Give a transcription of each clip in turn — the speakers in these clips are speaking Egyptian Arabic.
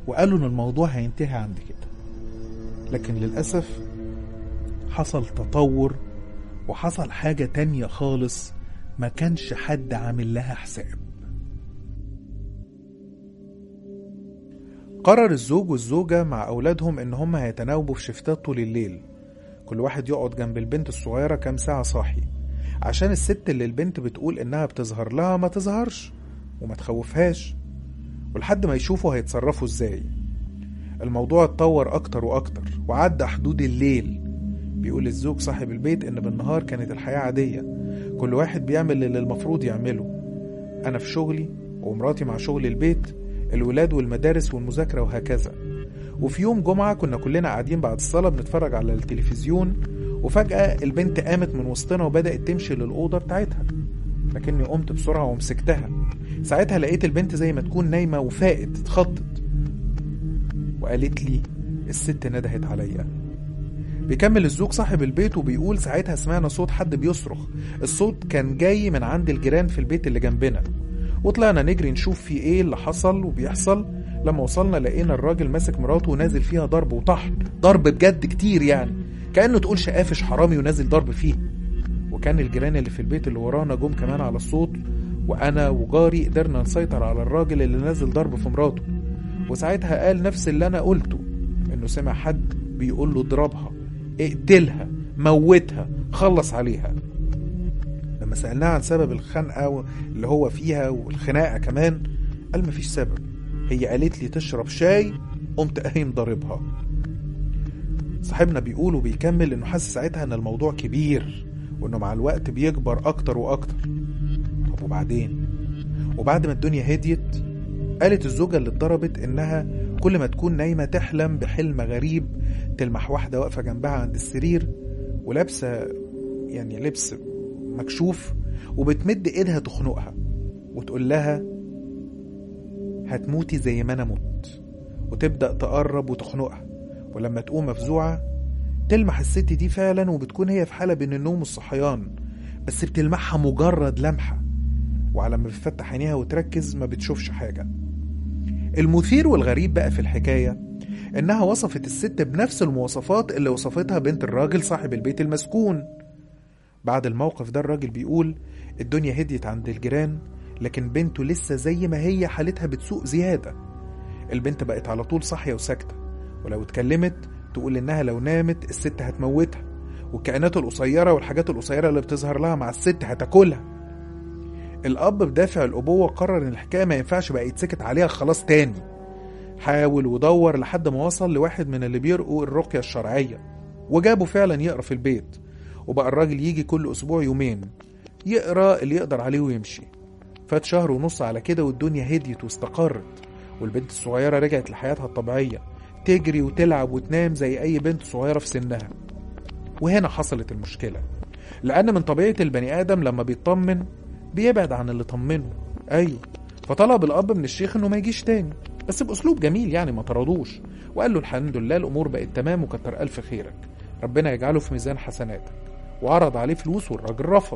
وقالوا إن الموضوع هينتهي عند كده لكن للأسف حصل تطور وحصل حاجة تانية خالص ما كانش حد عامل لها حساب قرر الزوج والزوجة مع أولادهم إن هم هيتناوبوا في شفتات طول الليل كل واحد يقعد جنب البنت الصغيرة كام ساعة صاحي عشان الست اللي البنت بتقول إنها بتظهر لها ما تظهرش وما تخوفهاش ولحد ما يشوفوا هيتصرفوا إزاي الموضوع اتطور أكتر وأكتر وعدى حدود الليل بيقول الزوج صاحب البيت إن بالنهار كانت الحياة عادية كل واحد بيعمل اللي المفروض يعمله أنا في شغلي ومراتي مع شغل البيت الولاد والمدارس والمذاكرة وهكذا وفي يوم جمعة كنا كلنا قاعدين بعد الصلاة بنتفرج على التلفزيون وفجأة البنت قامت من وسطنا وبدأت تمشي للأوضة بتاعتها لكني قمت بسرعة ومسكتها ساعتها لقيت البنت زي ما تكون نايمة وفاقت اتخضت وقالت لي الست ندهت عليا بيكمل الزوج صاحب البيت وبيقول ساعتها سمعنا صوت حد بيصرخ الصوت كان جاي من عند الجيران في البيت اللي جنبنا وطلعنا نجري نشوف في ايه اللي حصل وبيحصل لما وصلنا لقينا الراجل ماسك مراته ونازل فيها ضرب وطحن ضرب بجد كتير يعني كأنه تقول شقافش حرامي ونازل ضرب فيه وكان الجيران اللي في البيت اللي ورانا جم كمان على الصوت وانا وجاري قدرنا نسيطر على الراجل اللي نازل ضرب في مراته وساعتها قال نفس اللي انا قلته انه سمع حد بيقول له اضربها اقتلها موتها خلص عليها لما سألناه عن سبب الخنقة اللي هو فيها والخناقة كمان قال مفيش سبب هي قالت لي تشرب شاي قمت قايم ضاربها صاحبنا بيقول وبيكمل انه حاسس ساعتها ان الموضوع كبير وانه مع الوقت بيكبر اكتر واكتر طب وبعدين وبعد ما الدنيا هديت قالت الزوجة اللي اتضربت انها كل ما تكون نايمة تحلم بحلم غريب تلمح واحدة واقفة جنبها عند السرير ولابسة يعني لبس مكشوف وبتمد ايدها تخنقها وتقول لها هتموتي زي ما انا مت وتبدأ تقرب وتخنقها ولما تقوم مفزوعة تلمح الست دي فعلا وبتكون هي في حالة بين النوم والصحيان بس بتلمحها مجرد لمحة وعلى ما بتفتح عينيها وتركز ما بتشوفش حاجة المثير والغريب بقى في الحكاية إنها وصفت الست بنفس المواصفات اللي وصفتها بنت الراجل صاحب البيت المسكون بعد الموقف ده الراجل بيقول الدنيا هديت عند الجيران لكن بنته لسه زي ما هي حالتها بتسوء زيادة البنت بقت على طول صاحية وساكتة ولو اتكلمت تقول إنها لو نامت الست هتموتها والكائنات القصيرة والحاجات القصيرة اللي بتظهر لها مع الست هتاكلها الأب بدافع الأبوة قرر إن الحكاية ما ينفعش بقى يتسكت عليها خلاص تاني حاول ودور لحد ما وصل لواحد من اللي بيرقوا الرقية الشرعية وجابه فعلا يقرا في البيت وبقى الراجل يجي كل أسبوع يومين يقرا اللي يقدر عليه ويمشي فات شهر ونص على كده والدنيا هديت واستقرت والبنت الصغيرة رجعت لحياتها الطبيعية تجري وتلعب وتنام زي أي بنت صغيرة في سنها وهنا حصلت المشكلة لأن من طبيعة البني آدم لما بيطمن بيبعد عن اللي طمنه أيوه فطلب الأب من الشيخ إنه ما يجيش تاني بس بأسلوب جميل يعني ما طردوش وقال له الحمد لله الأمور بقت تمام وكتر ألف خيرك ربنا يجعله في ميزان حسناتك وعرض عليه فلوس والراجل رفض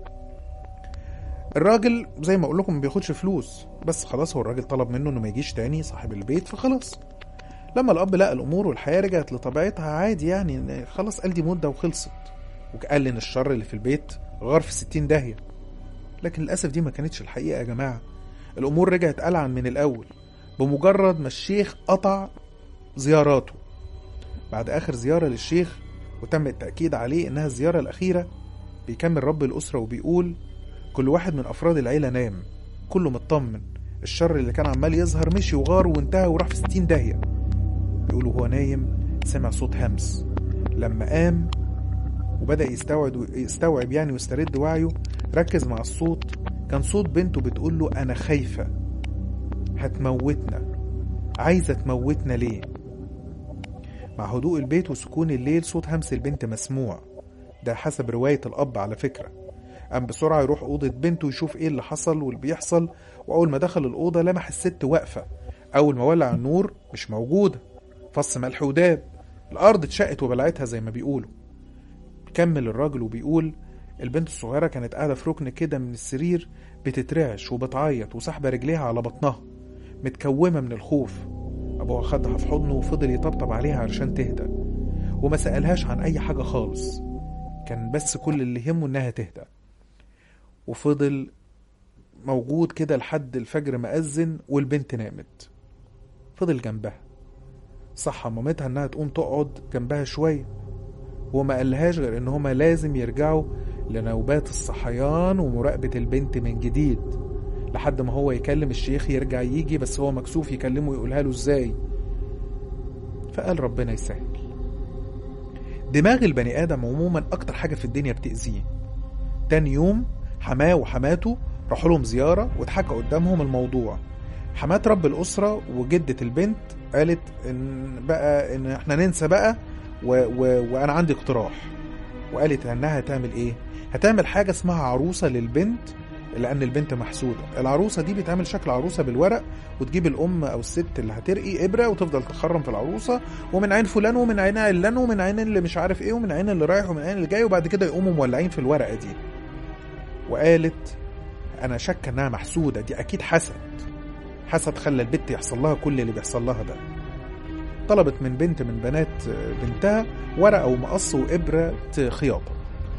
الراجل زي ما اقول لكم ما بياخدش فلوس بس خلاص هو الراجل طلب منه انه ما يجيش تاني صاحب البيت فخلاص لما الاب لقى الامور والحياه رجعت لطبيعتها عادي يعني خلاص قال دي مده وخلصت وقال ان الشر اللي في البيت غار في ستين داهيه لكن للاسف دي ما كانتش الحقيقه يا جماعه الامور رجعت ألعن من الاول بمجرد ما الشيخ قطع زياراته بعد اخر زياره للشيخ وتم التاكيد عليه انها الزياره الاخيره بيكمل رب الاسره وبيقول كل واحد من افراد العيله نام كله مطمن الشر اللي كان عمال يظهر مشي وغار وانتهى وراح في ستين داهيه بيقول وهو نايم سمع صوت همس لما قام وبدأ يستوعب يستوعب يعني ويسترد وعيه ركز مع الصوت كان صوت بنته بتقول له أنا خايفة هتموتنا عايزة تموتنا ليه مع هدوء البيت وسكون الليل صوت همس البنت مسموع ده حسب رواية الأب على فكرة قام بسرعة يروح أوضة بنته يشوف إيه اللي حصل واللي بيحصل وأول ما دخل الأوضة لمح الست واقفة أول ما ولع النور مش موجودة فص ملح وداب الأرض اتشقت وبلعتها زي ما بيقولوا كمل الراجل وبيقول البنت الصغيرة كانت قاعدة في ركن كده من السرير بتترعش وبتعيط وسحبة رجليها على بطنها متكومة من الخوف أبوها خدها في حضنه وفضل يطبطب عليها علشان تهدى وما سألهاش عن أي حاجة خالص كان بس كل اللي يهمه إنها تهدى وفضل موجود كده لحد الفجر ما أذن والبنت نامت فضل جنبها صح مامتها إنها تقوم تقعد جنبها شوية وما قالهاش غير إن هما لازم يرجعوا لنوبات الصحيان ومراقبة البنت من جديد لحد ما هو يكلم الشيخ يرجع يجي بس هو مكسوف يكلمه يقولها له ازاي فقال ربنا يسهل دماغ البني آدم عموما أكتر حاجة في الدنيا بتأذيه تاني يوم حماه وحماته راحوا لهم زيارة واتحكى قدامهم الموضوع حماة رب الأسرة وجدة البنت قالت إن بقى إن إحنا ننسى بقى و و وأنا عندي اقتراح وقالت إنها هتعمل إيه؟ هتعمل حاجة اسمها عروسة للبنت لأن البنت محسودة العروسة دي بيتعمل شكل عروسة بالورق وتجيب الأم أو الست اللي هترقي إبرة وتفضل تخرم في العروسة ومن عين فلان ومن عين علان ومن عين اللي مش عارف إيه ومن عين اللي رايح ومن عين اللي جاي وبعد كده يقوموا مولعين في الورقة دي وقالت أنا شاكة إنها محسودة دي أكيد حسد حسد خلى البت يحصل لها كل اللي بيحصل لها ده طلبت من بنت من بنات بنتها ورقة ومقص وإبرة خياطة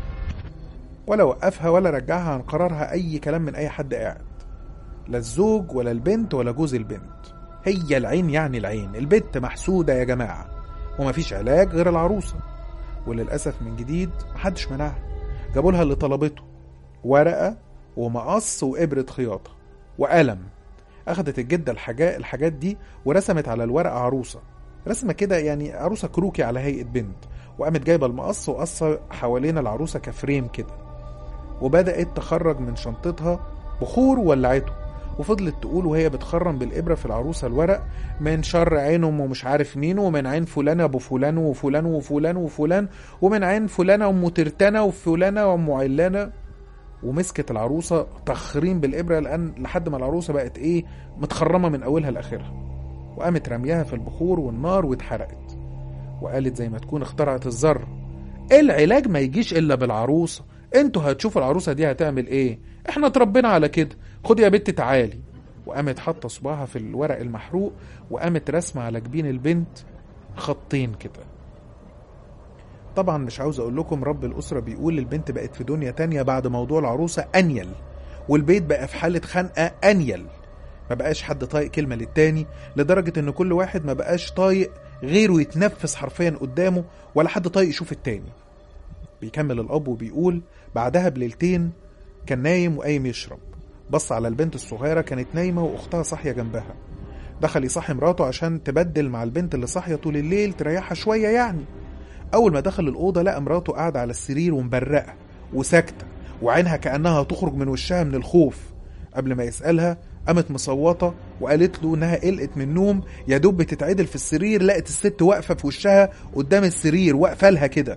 ولا وقفها ولا رجعها عن قرارها أي كلام من أي حد قاعد لا الزوج ولا البنت ولا جوز البنت هي العين يعني العين البنت محسودة يا جماعة ومفيش علاج غير العروسة وللأسف من جديد محدش منعها جابوا لها اللي طلبته ورقة ومقص وإبرة خياطة وقلم أخدت الجدة الحاجات الحاجات دي ورسمت على الورقة عروسة رسمة كده يعني عروسة كروكي على هيئة بنت وقامت جايبة المقص وقصة حوالين العروسة كفريم كده وبدأت تخرج من شنطتها بخور ولعته وفضلت تقول وهي بتخرم بالإبرة في العروسة الورق من شر عينهم ومش عارف مين ومن عين فلان أبو فلان وفلان وفلان وفلان ومن عين فلانة أم ترتانة وفلانة وأم علانة ومسكت العروسة تخريم بالإبرة لأن لحد ما العروسة بقت إيه متخرمة من أولها لآخرها وقامت رميها في البخور والنار واتحرقت وقالت زي ما تكون اخترعت الذرة العلاج ما يجيش إلا بالعروسة انتوا هتشوفوا العروسة دي هتعمل ايه احنا اتربينا على كده خد يا بنت تعالي وقامت حاطة صباعها في الورق المحروق وقامت رسمة على جبين البنت خطين كده طبعا مش عاوز اقول لكم رب الاسرة بيقول البنت بقت في دنيا تانية بعد موضوع العروسة انيل والبيت بقى في حالة خنقة انيل ما بقاش حد طايق كلمة للتاني لدرجة ان كل واحد ما بقاش طايق غيره يتنفس حرفيا قدامه ولا حد طايق يشوف التاني بيكمل الاب وبيقول بعدها بليلتين كان نايم وقايم يشرب بص على البنت الصغيرة كانت نايمة وأختها صاحية جنبها دخل يصحي مراته عشان تبدل مع البنت اللي صاحية طول الليل تريحها شوية يعني أول ما دخل الأوضة لقى مراته قاعدة على السرير ومبرقة وساكتة وعينها كأنها تخرج من وشها من الخوف قبل ما يسألها قامت مصوتة وقالت له إنها قلقت من النوم يا دوب بتتعدل في السرير لقت الست واقفة في وشها قدام السرير واقفة لها كده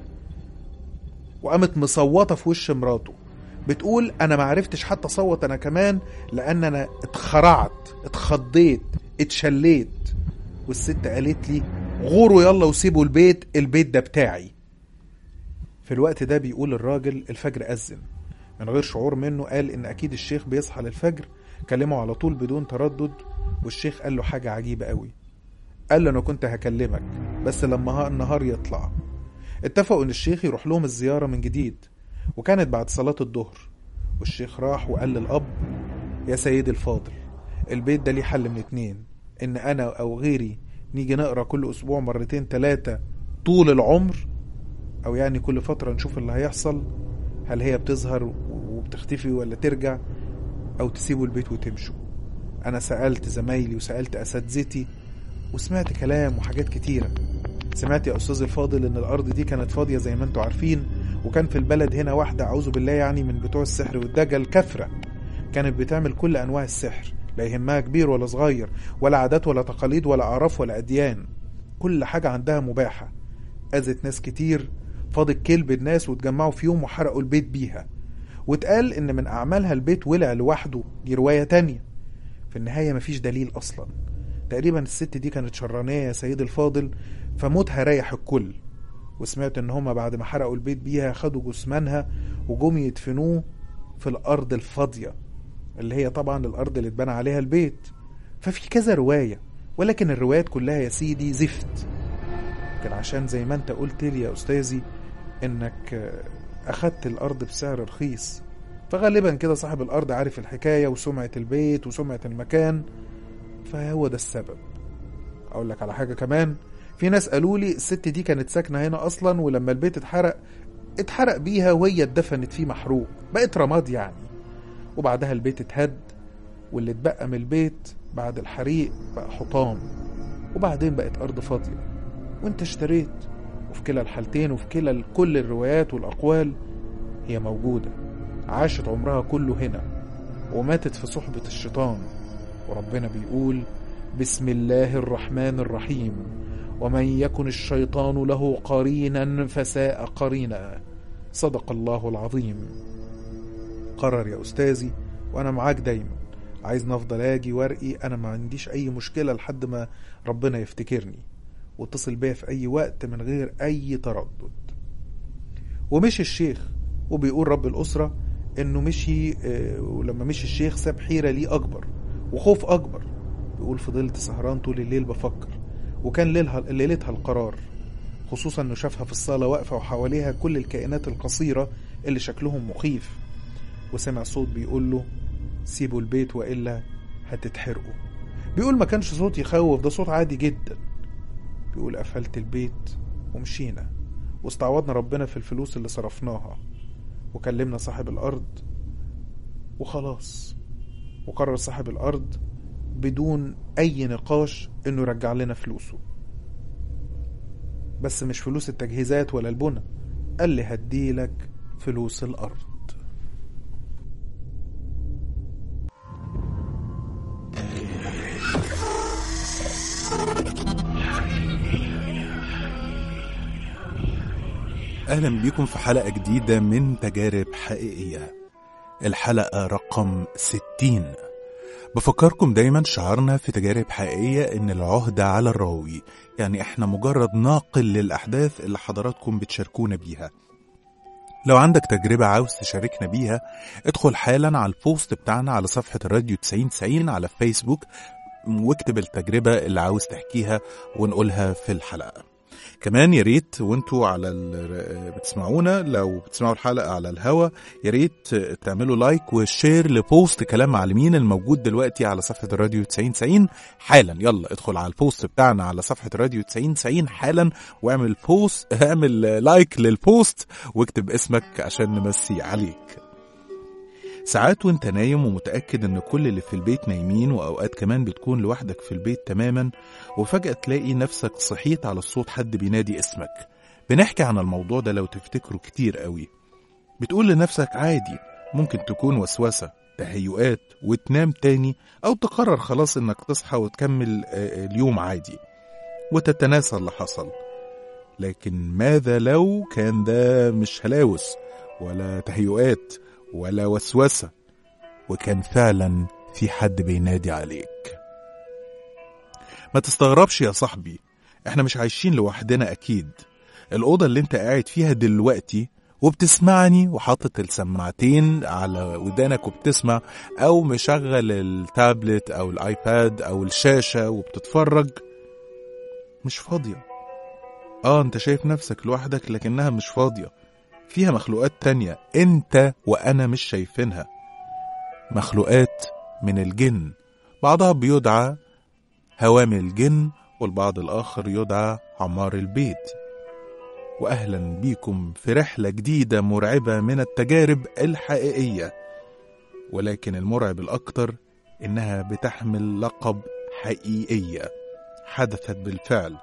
وقامت مصوتة في وش مراته بتقول انا ما عرفتش حتى اصوت انا كمان لان انا اتخرعت اتخضيت اتشليت والست قالت لي غوروا يلا وسيبوا البيت البيت ده بتاعي في الوقت ده بيقول الراجل الفجر أذن من غير شعور منه قال إن أكيد الشيخ بيصحى للفجر كلمه على طول بدون تردد والشيخ قال له حاجة عجيبة قوي قال له أنا كنت هكلمك بس لما النهار يطلع اتفقوا إن الشيخ يروح لهم الزيارة من جديد وكانت بعد صلاة الظهر والشيخ راح وقال للأب يا سيدي الفاضل البيت ده ليه حل من اتنين إن أنا أو غيري نيجي نقرا كل أسبوع مرتين تلاتة طول العمر أو يعني كل فترة نشوف اللي هيحصل هل هي بتظهر وبتختفي ولا ترجع أو تسيبوا البيت وتمشوا أنا سألت زمايلي وسألت أساتذتي وسمعت كلام وحاجات كتيرة سمعت يا أستاذ الفاضل إن الأرض دي كانت فاضية زي ما انتوا عارفين وكان في البلد هنا واحدة أعوذ بالله يعني من بتوع السحر والدجل كفرة كانت بتعمل كل أنواع السحر لا يهمها كبير ولا صغير ولا عادات ولا تقاليد ولا أعراف ولا أديان كل حاجة عندها مباحة أذت ناس كتير فاضت كلب الناس واتجمعوا في يوم وحرقوا البيت بيها واتقال إن من أعمالها البيت ولع لوحده دي رواية تانية في النهاية مفيش دليل أصلا تقريبا الست دي كانت شرانية يا سيد الفاضل فموتها ريح الكل وسمعت ان هما بعد ما حرقوا البيت بيها خدوا جثمانها وجم يدفنوه في الارض الفاضيه اللي هي طبعا الارض اللي اتبنى عليها البيت ففي كذا روايه ولكن الروايات كلها يا سيدي زفت كان عشان زي ما انت قلت لي يا أستاذي إنك آه، أخدت الأرض بسعر رخيص فغالبا كده صاحب الأرض عارف الحكاية وسمعة البيت وسمعة المكان فهو ده السبب أقول لك على حاجة كمان في ناس قالوا لي الست دي كانت ساكنة هنا أصلا ولما البيت اتحرق اتحرق بيها وهي اتدفنت فيه محروق بقت رماد يعني وبعدها البيت اتهد واللي اتبقى من البيت بعد الحريق بقى حطام وبعدين بقت أرض فاضية وانت اشتريت وفي كلا الحالتين وفي كلا كل الروايات والأقوال هي موجودة عاشت عمرها كله هنا وماتت في صحبة الشيطان وربنا بيقول بسم الله الرحمن الرحيم ومن يكن الشيطان له قرينا فساء قرينا صدق الله العظيم قرر يا أستاذي وأنا معاك دايما عايز نفضل أجي وارقي أنا ما عنديش أي مشكلة لحد ما ربنا يفتكرني واتصل بيا في أي وقت من غير أي تردد ومشي الشيخ وبيقول رب الأسرة إنه مشي آه، ولما مشي الشيخ ساب حيرة ليه أكبر وخوف أكبر بيقول فضلت سهران طول الليل بفكر وكان ليلها ليلتها القرار خصوصا انه شافها في الصالة واقفة وحواليها كل الكائنات القصيرة اللي شكلهم مخيف وسمع صوت بيقول له سيبوا البيت وإلا هتتحرقوا بيقول ما كانش صوت يخوف ده صوت عادي جدا بيقول قفلت البيت ومشينا واستعوضنا ربنا في الفلوس اللي صرفناها وكلمنا صاحب الأرض وخلاص وقرر صاحب الأرض بدون أي نقاش إنه يرجع لنا فلوسه بس مش فلوس التجهيزات ولا البنى قال لي هديلك فلوس الأرض أهلا بيكم في حلقة جديدة من تجارب حقيقية الحلقة رقم 60 بفكركم دايما شعارنا في تجارب حقيقية إن العهدة على الراوي يعني إحنا مجرد ناقل للأحداث اللي حضراتكم بتشاركونا بيها لو عندك تجربة عاوز تشاركنا بيها ادخل حالا على البوست بتاعنا على صفحة الراديو 9090 على فيسبوك واكتب التجربة اللي عاوز تحكيها ونقولها في الحلقة كمان يا ريت وانتوا على ال- بتسمعونا لو بتسمعوا الحلقه على الهوا يا ريت تعملوا لايك وشير لبوست كلام معلمين الموجود دلوقتي على صفحه الراديو 9090 حالا يلا ادخل على البوست بتاعنا على صفحه الراديو 9090 حالا واعمل بوست اعمل لايك للبوست واكتب اسمك عشان نمسي عليك ساعات وانت نايم ومتأكد ان كل اللي في البيت نايمين واوقات كمان بتكون لوحدك في البيت تماما وفجأة تلاقي نفسك صحيت على الصوت حد بينادي اسمك بنحكي عن الموضوع ده لو تفتكروا كتير قوي بتقول لنفسك عادي ممكن تكون وسوسة تهيؤات وتنام تاني أو تقرر خلاص إنك تصحى وتكمل آه، اليوم عادي وتتناسى اللي حصل لكن ماذا لو كان ده مش هلاوس ولا تهيؤات ولا وسوسة وكان فعلا في حد بينادي عليك ما تستغربش يا صاحبي احنا مش عايشين لوحدنا اكيد الأوضة اللي انت قاعد فيها دلوقتي وبتسمعني وحاطط السماعتين على ودانك وبتسمع او مشغل التابلت او الايباد او الشاشة وبتتفرج مش فاضية اه انت شايف نفسك لوحدك لكنها مش فاضية فيها مخلوقات تانية انت وانا مش شايفينها مخلوقات من الجن بعضها بيدعى هوامل الجن والبعض الآخر يدعى عمار البيت وأهلا بيكم في رحلة جديدة مرعبة من التجارب الحقيقية ولكن المرعب الأكتر إنها بتحمل لقب حقيقية حدثت بالفعل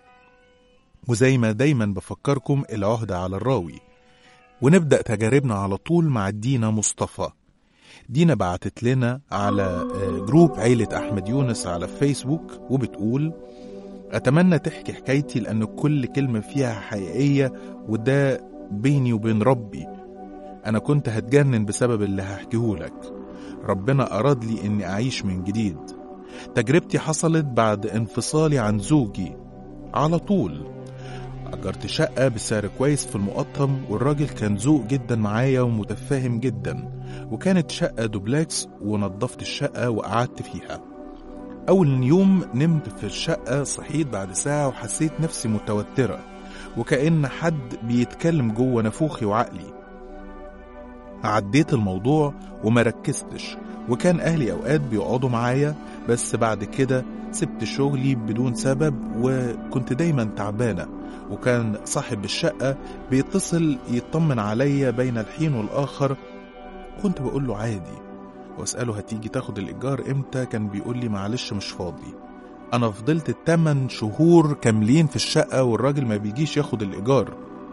وزي ما دايما بفكركم العهدة على الراوي ونبدأ تجاربنا على طول مع دينا مصطفى دينا بعتت لنا على آه، جروب عيلة أحمد يونس على فيسبوك وبتقول أتمنى تحكي حكايتي لأن كل كلمة فيها حقيقية وده بيني وبين ربي أنا كنت هتجنن بسبب اللي هحكيهولك ربنا أراد لي إني أعيش من جديد تجربتي حصلت بعد انفصالي عن زوجي على طول أجرت شقة بسعر كويس في المقطم والراجل كان ذوق جدا معايا ومتفاهم جدا وكانت شقة دوبلاكس ونظفت الشقة وقعدت فيها أول يوم نمت في الشقة صحيت بعد ساعة وحسيت نفسي متوترة وكأن حد بيتكلم جوه نافوخي وعقلي عديت الموضوع وما ركزتش وكان أهلي أوقات بيقعدوا معايا بس بعد كده سبت شغلي بدون سبب وكنت دايما تعبانة وكان صاحب الشقة بيتصل يطمن عليا بين الحين والآخر كنت بقول له عادي واسأله هتيجي تاخد الإيجار إمتى كان بيقول لي معلش مش فاضي أنا فضلت 8 شهور كاملين في الشقة والراجل ما بيجيش ياخد الإيجار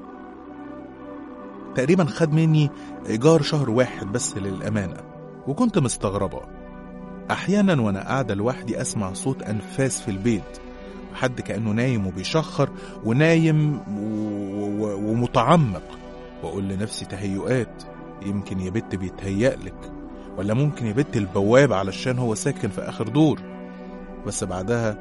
تقريبا خد مني إيجار شهر واحد بس للأمانة وكنت مستغربة أحيانا وأنا قاعدة لوحدي أسمع صوت أنفاس في البيت حد كأنه نايم وبيشخر ونايم و... و... ومتعمق وأقول لنفسي تهيؤات يمكن يا بت بيتهيألك ولا ممكن يا بت البواب علشان هو ساكن في آخر دور بس بعدها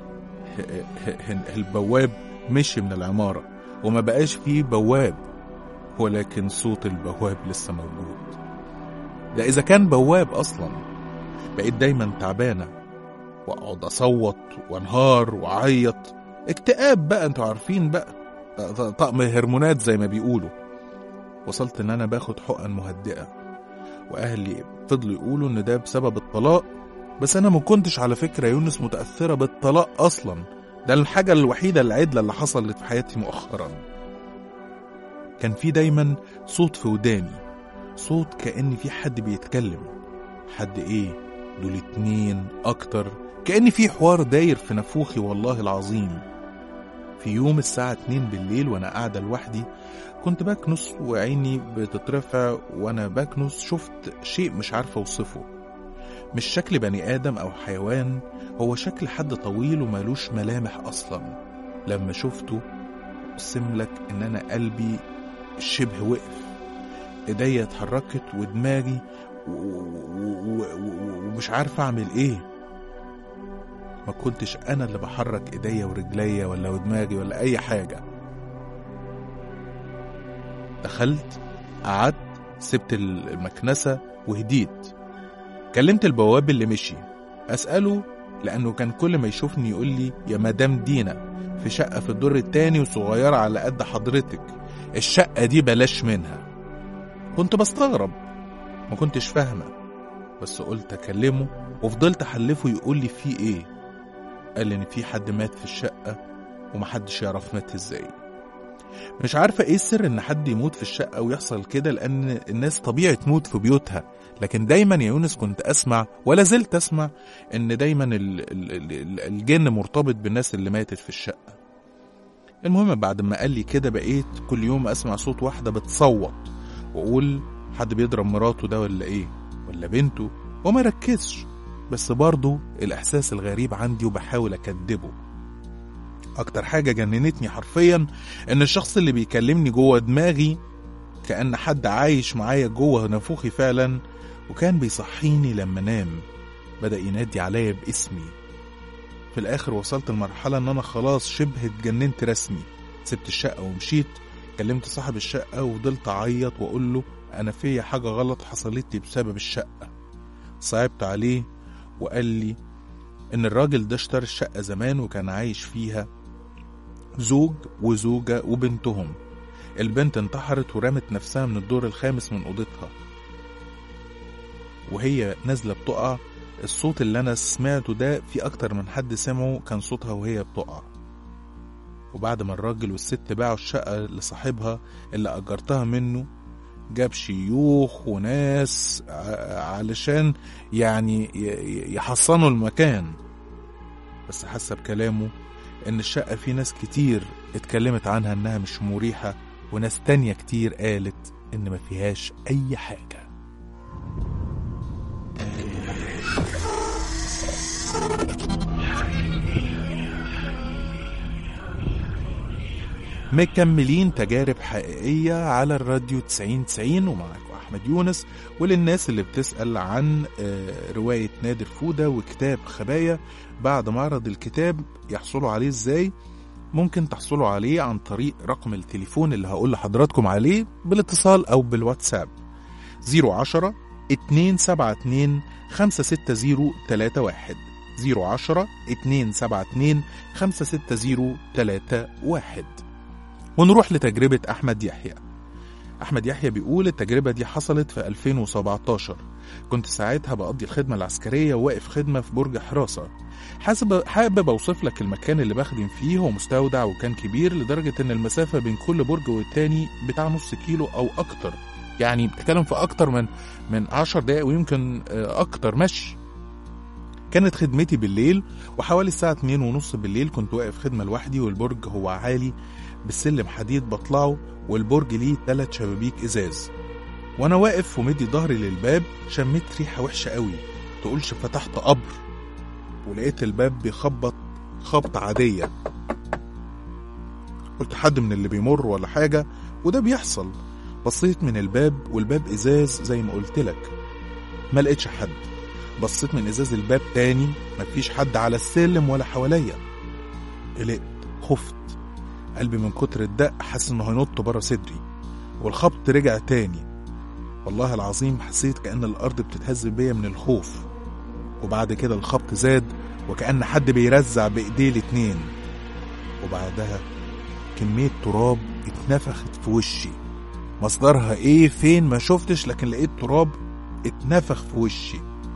البواب مشي من العمارة وما بقاش فيه بواب ولكن صوت البواب لسه موجود ده إذا كان بواب أصلا بقيت دايما تعبانة وأقعد أصوت وأنهار وأعيط اكتئاب بقى انتوا عارفين بقى طقم هرمونات زي ما بيقولوا وصلت ان انا باخد حقن مهدئة واهلي فضلوا يقولوا ان ده بسبب الطلاق بس انا ما كنتش على فكرة يونس متأثرة بالطلاق اصلا ده الحاجة الوحيدة العدلة اللي حصلت في حياتي مؤخرا كان في دايما صوت في وداني صوت كأن في حد بيتكلم حد ايه دول اتنين اكتر كأن في حوار داير في نافوخي والله العظيم في يوم الساعة 2 بالليل وانا قاعدة لوحدي كنت بكنس وعيني بتترفع وانا بكنس شفت شيء مش عارفة اوصفه مش شكل بني ادم او حيوان هو شكل حد طويل ومالوش ملامح اصلا لما شفته اقسم لك ان انا قلبي شبه وقف ايديا اتحركت ودماغي ومش عارف اعمل ايه ما كنتش انا اللي بحرك ايديا ورجليا ولا ودماغي ولا اي حاجه دخلت قعدت سبت المكنسه وهديت كلمت البواب اللي مشي اساله لانه كان كل ما يشوفني يقول لي يا مدام دينا في شقه في الدور التاني وصغيره على قد حضرتك الشقه دي بلاش منها كنت بستغرب ما كنتش فاهمه بس قلت اكلمه وفضلت احلفه يقول لي في ايه قال لي ان في حد مات في الشقه ومحدش يعرف مات ازاي مش عارفة ايه السر ان حد يموت في الشقة ويحصل كده لان الناس طبيعي تموت في بيوتها لكن دايما يا يونس كنت اسمع ولا زلت اسمع ان دايما ال ال ال الجن مرتبط بالناس اللي ماتت في الشقة المهم بعد ما قال لي كده بقيت كل يوم اسمع صوت واحدة بتصوت واقول حد بيضرب مراته ده ولا ايه ولا بنته وما ركزش بس برضه الاحساس الغريب عندي وبحاول اكدبه اكتر حاجة جننتني حرفيا ان الشخص اللي بيكلمني جوه دماغي كأن حد عايش معايا جوه نافوخي فعلا وكان بيصحيني لما نام بدأ ينادي عليا باسمي في الاخر وصلت لمرحلة ان انا خلاص شبه اتجننت رسمي سبت الشقة ومشيت كلمت صاحب الشقة وفضلت اعيط واقول له انا فيا حاجة غلط حصلت لي بسبب الشقة صعبت عليه وقال لي ان الراجل ده اشترى الشقة زمان وكان عايش فيها زوج وزوجة وبنتهم البنت انتحرت ورمت نفسها من الدور الخامس من أوضتها وهي نازلة بتقع الصوت اللي أنا سمعته ده في أكتر من حد سمعه كان صوتها وهي بتقع وبعد ما الراجل والست باعوا الشقة لصاحبها اللي أجرتها منه جاب شيوخ وناس علشان يعني يحصنوا المكان بس حسب كلامه ان الشقة في ناس كتير اتكلمت عنها انها مش مريحة وناس تانية كتير قالت ان ما فيهاش اي حاجة مكملين تجارب حقيقية على الراديو 9090 ومعاكم أحمد يونس وللناس اللي بتسأل عن رواية نادر فودة وكتاب خبايا بعد معرض الكتاب يحصلوا عليه ازاي ممكن تحصلوا عليه عن طريق رقم التليفون اللي هقول لحضراتكم عليه بالاتصال أو بالواتساب 010 272 560 31 010 272 56031 ونروح لتجربة أحمد يحيى أحمد يحيى بيقول التجربة دي حصلت في 2017 كنت ساعتها بقضي الخدمة العسكرية وواقف خدمة في برج حراسة حاسب حابب أوصف لك المكان اللي بخدم فيه هو مستودع وكان كبير لدرجة إن المسافة بين كل برج والتاني بتاع نص كيلو أو أكتر يعني بتتكلم في أكتر من من 10 دقايق ويمكن آه، أكتر مشي كانت خدمتي بالليل وحوالي الساعة 2 ونص بالليل كنت واقف خدمة لوحدي والبرج هو عالي بالسلم حديد بطلعه والبرج ليه تلات شبابيك ازاز وانا واقف ومدي ظهري للباب شميت ريحه وحشه قوي تقولش فتحت قبر ولقيت الباب بيخبط خبطه عاديه قلت حد من اللي بيمر ولا حاجه وده بيحصل بصيت من الباب والباب ازاز زي ما قلت لك ما لقيتش حد بصيت من ازاز الباب تاني مفيش حد على السلم ولا حواليا قلقت خفت قلبي من كتر الدق حاسس انه هينط بره صدري والخبط رجع تاني والله العظيم حسيت كأن الأرض بتتهز بيا من الخوف وبعد كده الخبط زاد وكأن حد بيرزع بإيديه الاتنين وبعدها كمية تراب اتنفخت في وشي مصدرها ايه فين ما شفتش لكن لقيت تراب اتنفخ في وشي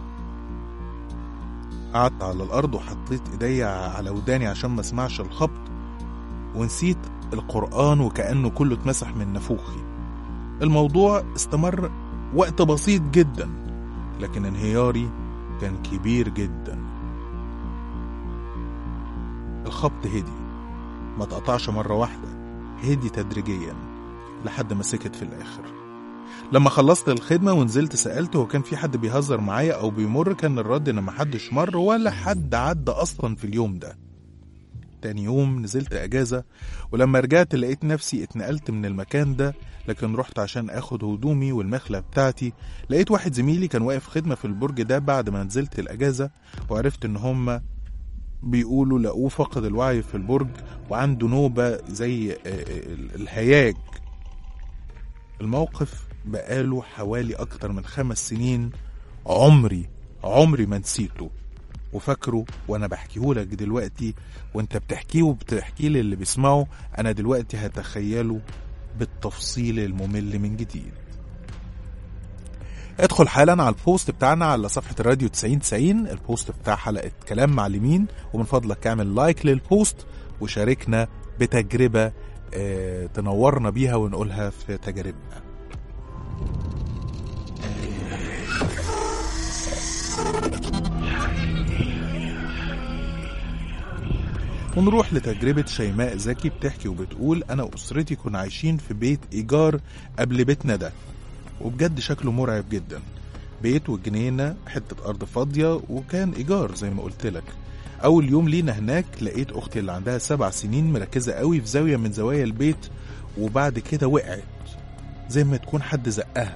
قعدت على الأرض وحطيت ايديا على وداني عشان ما اسمعش الخبط ونسيت القرآن وكأنه كله اتمسح من نافوخي الموضوع استمر وقت بسيط جدا لكن انهياري كان كبير جدا الخبط هدي ما تقطعش مرة واحدة هدي تدريجيا لحد ما سكت في الآخر لما خلصت الخدمة ونزلت سألت هو كان في حد بيهزر معايا أو بيمر كان الرد إن محدش مر ولا حد عدى أصلا في اليوم ده تاني يوم نزلت أجازة ولما رجعت لقيت نفسي اتنقلت من المكان ده لكن رحت عشان اخد هدومي والمخلة بتاعتي لقيت واحد زميلي كان واقف خدمة في البرج ده بعد ما نزلت الأجازة وعرفت إن هما بيقولوا لقوه فقد الوعي في البرج وعنده نوبة زي آه، آه، الهياج الموقف بقاله حوالي أكتر من خمس سنين عمري عمري ما نسيته وفاكره وانا بحكيهولك دلوقتي وانت بتحكيه وبتحكيه للي بيسمعه انا دلوقتي هتخيله بالتفصيل الممل من جديد ادخل حالا على البوست بتاعنا على صفحة الراديو 9090 البوست بتاع حلقة كلام معلمين ومن فضلك اعمل لايك للبوست وشاركنا بتجربة اه تنورنا بيها ونقولها في تجاربنا ونروح لتجربة شيماء زكي بتحكي وبتقول أنا وأسرتي كنا عايشين في بيت إيجار قبل بيتنا ده وبجد شكله مرعب جدا بيت وجنينة حتة أرض فاضية وكان إيجار زي ما قلت لك أول يوم لينا هناك لقيت أختي اللي عندها سبع سنين مركزة قوي في زاوية من زوايا البيت وبعد كده وقعت زي ما تكون حد زقها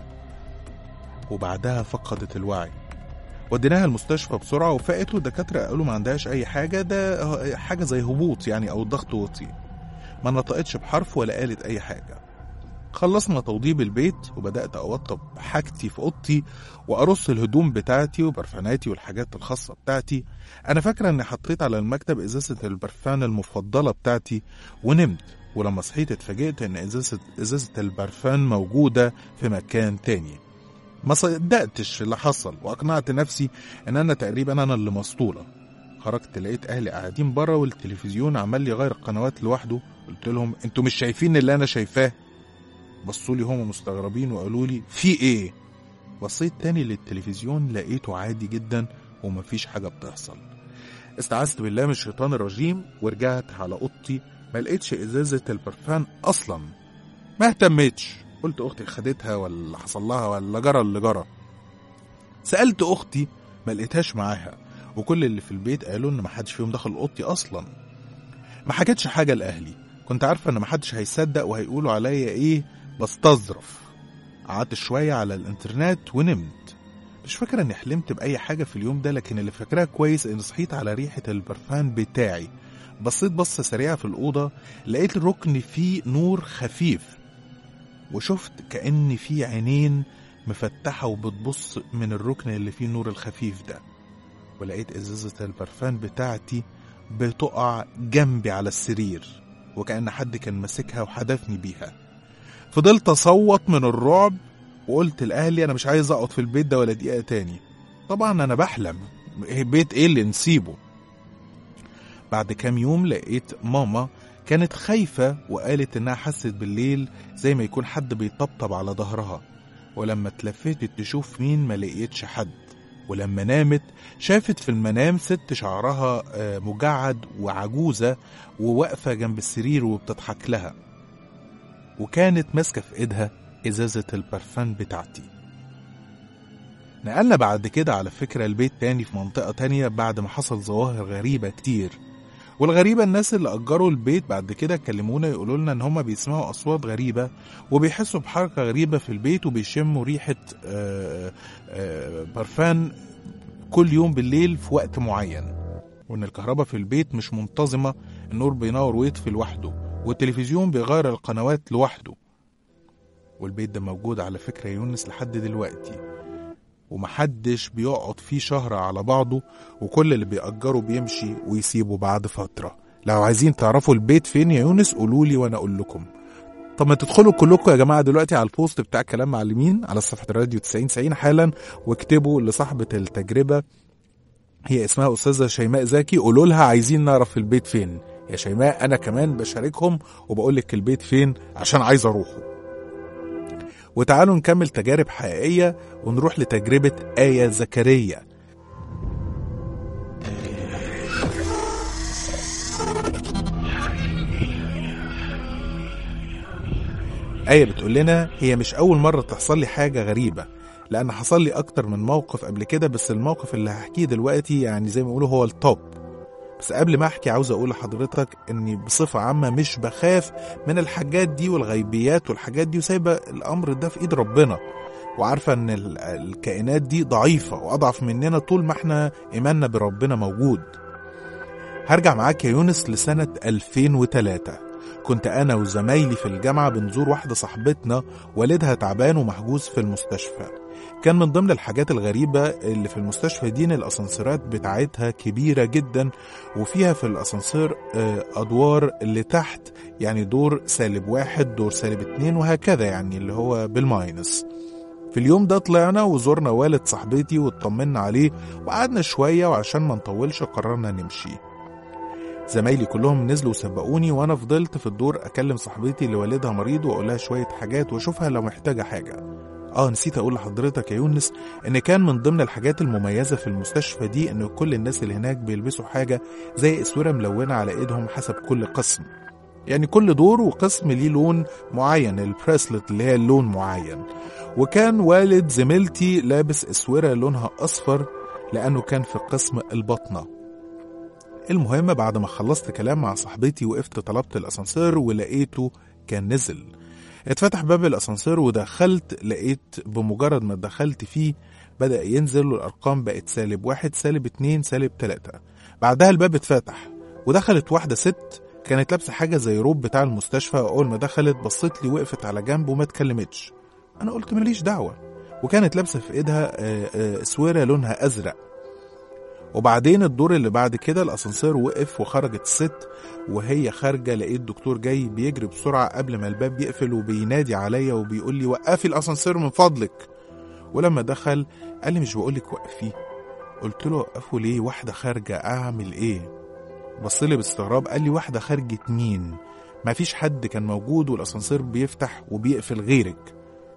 وبعدها فقدت الوعي وديناها المستشفى بسرعة وفاقت والدكاترة قالوا ما عندهاش أي حاجة ده حاجة زي هبوط يعني أو الضغط وطي ما نطقتش بحرف ولا قالت أي حاجة خلصنا توضيب البيت وبدأت أوضب حاجتي في أوضتي وأرص الهدوم بتاعتي وبرفاناتي والحاجات الخاصة بتاعتي أنا فاكرة إني حطيت على المكتب إزازة البرفان المفضلة بتاعتي ونمت ولما صحيت اتفاجئت إن إزازة إزازة البرفان موجودة في مكان تاني ما صدقتش اللي حصل واقنعت نفسي ان انا تقريبا انا اللي مسطوله خرجت لقيت اهلي قاعدين بره والتلفزيون عمال يغير القنوات لوحده قلت لهم انتوا مش شايفين اللي انا شايفاه بصوا لي هم مستغربين وقالوا لي في ايه بصيت تاني للتلفزيون لقيته عادي جدا ومفيش حاجه بتحصل استعذت بالله من الشيطان الرجيم ورجعت على اوضتي ما لقيتش ازازه البرفان اصلا ما اهتمتش قلت اختي خدتها ولا حصل لها ولا جرى اللي جرى سالت اختي ما لقيتهاش معاها وكل اللي في البيت قالوا ان ما حدش فيهم دخل اوضتي اصلا ما حكيتش حاجه لاهلي كنت عارفه ان ما حدش هيصدق وهيقولوا عليا ايه بستظرف قعدت شويه على الانترنت ونمت مش فاكره اني حلمت باي حاجه في اليوم ده لكن اللي فاكراه كويس اني صحيت على ريحه البرفان بتاعي بصيت بصه سريعه في الاوضه لقيت الركن فيه نور خفيف وشفت كأن في عينين مفتحة وبتبص من الركن اللي فيه النور الخفيف ده ولقيت ازازة البرفان بتاعتي بتقع جنبي على السرير وكأن حد كان ماسكها وحدفني بيها فضلت اصوت من الرعب وقلت لاهلي انا مش عايز اقعد في البيت ده ولا دقيقة تاني طبعا انا بحلم إيه بيت ايه اللي نسيبه بعد كام يوم لقيت ماما كانت خايفة وقالت إنها حست بالليل زي ما يكون حد بيطبطب على ظهرها ولما اتلفتت تشوف مين ما لقيتش حد ولما نامت شافت في المنام ست شعرها آه، مجعد وعجوزة وواقفة جنب السرير وبتضحك لها وكانت ماسكة في ايدها ازازة البرفان بتاعتي نقلنا بعد كده على فكرة البيت تاني في منطقة تانية بعد ما حصل ظواهر غريبة كتير والغريبة الناس اللي أجروا البيت بعد كده كلمونا يقولوا لنا إن هما بيسمعوا أصوات غريبة وبيحسوا بحركة غريبة في البيت وبيشموا ريحة آه، آه، برفان كل يوم بالليل في وقت معين وإن الكهرباء في البيت مش منتظمة النور بينور ويطفي لوحده والتلفزيون بيغير القنوات لوحده والبيت ده موجود على فكرة يونس لحد دلوقتي ومحدش بيقعد فيه شهر على بعضه وكل اللي بيأجره بيمشي ويسيبه بعد فترة لو عايزين تعرفوا البيت فين يا يونس قولولي وانا اقول لكم طب ما تدخلوا كلكم يا جماعة دلوقتي على البوست بتاع كلام معلمين على صفحة الراديو 90 90 حالا واكتبوا لصاحبة التجربة هي اسمها أستاذة شيماء زكي قولوا لها عايزين نعرف البيت فين يا شيماء أنا كمان بشاركهم وبقول لك البيت فين عشان عايز أروحه وتعالوا نكمل تجارب حقيقية ونروح لتجربة آية زكريا آية بتقول لنا هي مش أول مرة تحصل لي حاجة غريبة لأن حصل لي أكتر من موقف قبل كده بس الموقف اللي هحكيه دلوقتي يعني زي ما يقولوا هو التوب بس قبل ما أحكي عاوز أقول لحضرتك إني بصفة عامة مش بخاف من الحاجات دي والغيبيات والحاجات دي وسايبة الأمر ده في إيد ربنا وعارفة إن ال- الكائنات دي ضعيفة وأضعف مننا طول ما إحنا إيماننا بربنا موجود هرجع معاك يا يونس لسنة 2003 كنت أنا وزمايلي في الجامعة بنزور واحدة صاحبتنا والدها تعبان ومحجوز في المستشفى كان من ضمن الحاجات الغريبة اللي في المستشفى دي إن الأسانسيرات بتاعتها كبيرة جدا وفيها في الأسانسير آه، أدوار اللي تحت يعني دور سالب واحد دور سالب اتنين وهكذا يعني اللي هو بالماينس في اليوم ده طلعنا وزورنا والد صاحبتي واطمنا عليه وقعدنا شوية وعشان ما نطولش قررنا نمشي زمايلي كلهم نزلوا وسبقوني وانا فضلت في الدور اكلم صاحبتي اللي والدها مريض واقول لها شويه حاجات واشوفها لو محتاجه حاجه اه نسيت اقول لحضرتك يا يونس ان كان من ضمن الحاجات المميزه في المستشفى دي ان كل الناس اللي هناك بيلبسوا حاجه زي اسوره ملونه على ايدهم حسب كل قسم يعني كل دور وقسم ليه لون معين البريسلت اللي هي اللون معين وكان والد زميلتي لابس اسوره لونها اصفر لانه كان في قسم البطنه المهم بعد ما خلصت كلام مع صاحبتي وقفت طلبت الاسانسير ولقيته كان نزل اتفتح باب الاسانسير ودخلت لقيت بمجرد ما دخلت فيه بدأ ينزل والأرقام بقت سالب واحد سالب اتنين سالب تلاتة بعدها الباب اتفتح ودخلت واحدة ست كانت لابسة حاجة زي روب بتاع المستشفى أول ما دخلت بصت لي وقفت على جنب وما اتكلمتش أنا قلت ماليش دعوة وكانت لابسة في إيدها آه، آه، سويرة لونها أزرق وبعدين الدور اللي بعد كده الاسانسير وقف وخرجت الست وهي خارجه لقيت دكتور جاي بيجري بسرعه قبل ما الباب يقفل وبينادي عليا وبيقول لي وقفي الاسانسير من فضلك ولما دخل قال لي مش بقولك وقفيه قلت له وقفه ليه واحده خارجه اعمل ايه بص لي باستغراب قال لي واحده خارجه مين ما فيش حد كان موجود والاسانسير بيفتح وبيقفل غيرك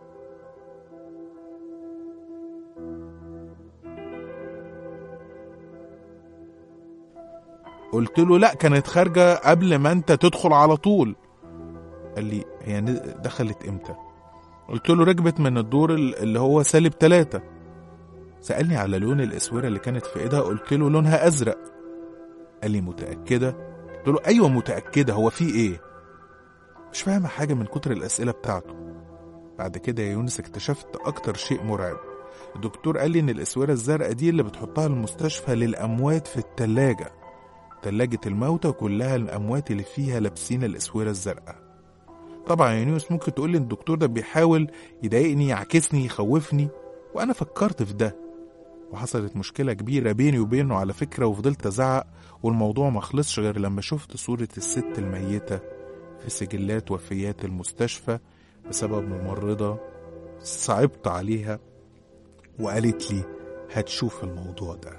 قلت له لا كانت خارجة قبل ما انت تدخل على طول قال لي هي ن- دخلت امتى قلت له ركبت من الدور ال- اللي هو سالب تلاتة سألني على لون الأسورة اللي كانت في ايدها قلت له لونها أزرق قال لي متأكدة قلت له أيوة متأكدة هو في إيه مش فاهمة حاجة من كتر الأسئلة بتاعته بعد كده يا يونس اكتشفت أكتر شيء مرعب الدكتور قال لي إن الأسورة الزرقاء دي اللي بتحطها المستشفى للأموات في التلاجة تلاجة الموتى كلها الأموات اللي فيها لابسين الأسورة الزرقاء طبعا يا يونس ممكن تقول لي الدكتور ده بيحاول يضايقني يعكسني يخوفني وأنا فكرت في ده وحصلت مشكلة كبيرة بيني وبينه على فكرة وفضلت أزعق والموضوع ما خلصش غير لما شفت صورة الست الميتة في سجلات وفيات المستشفى بسبب ممرضة صعبت عليها وقالت لي هتشوف الموضوع ده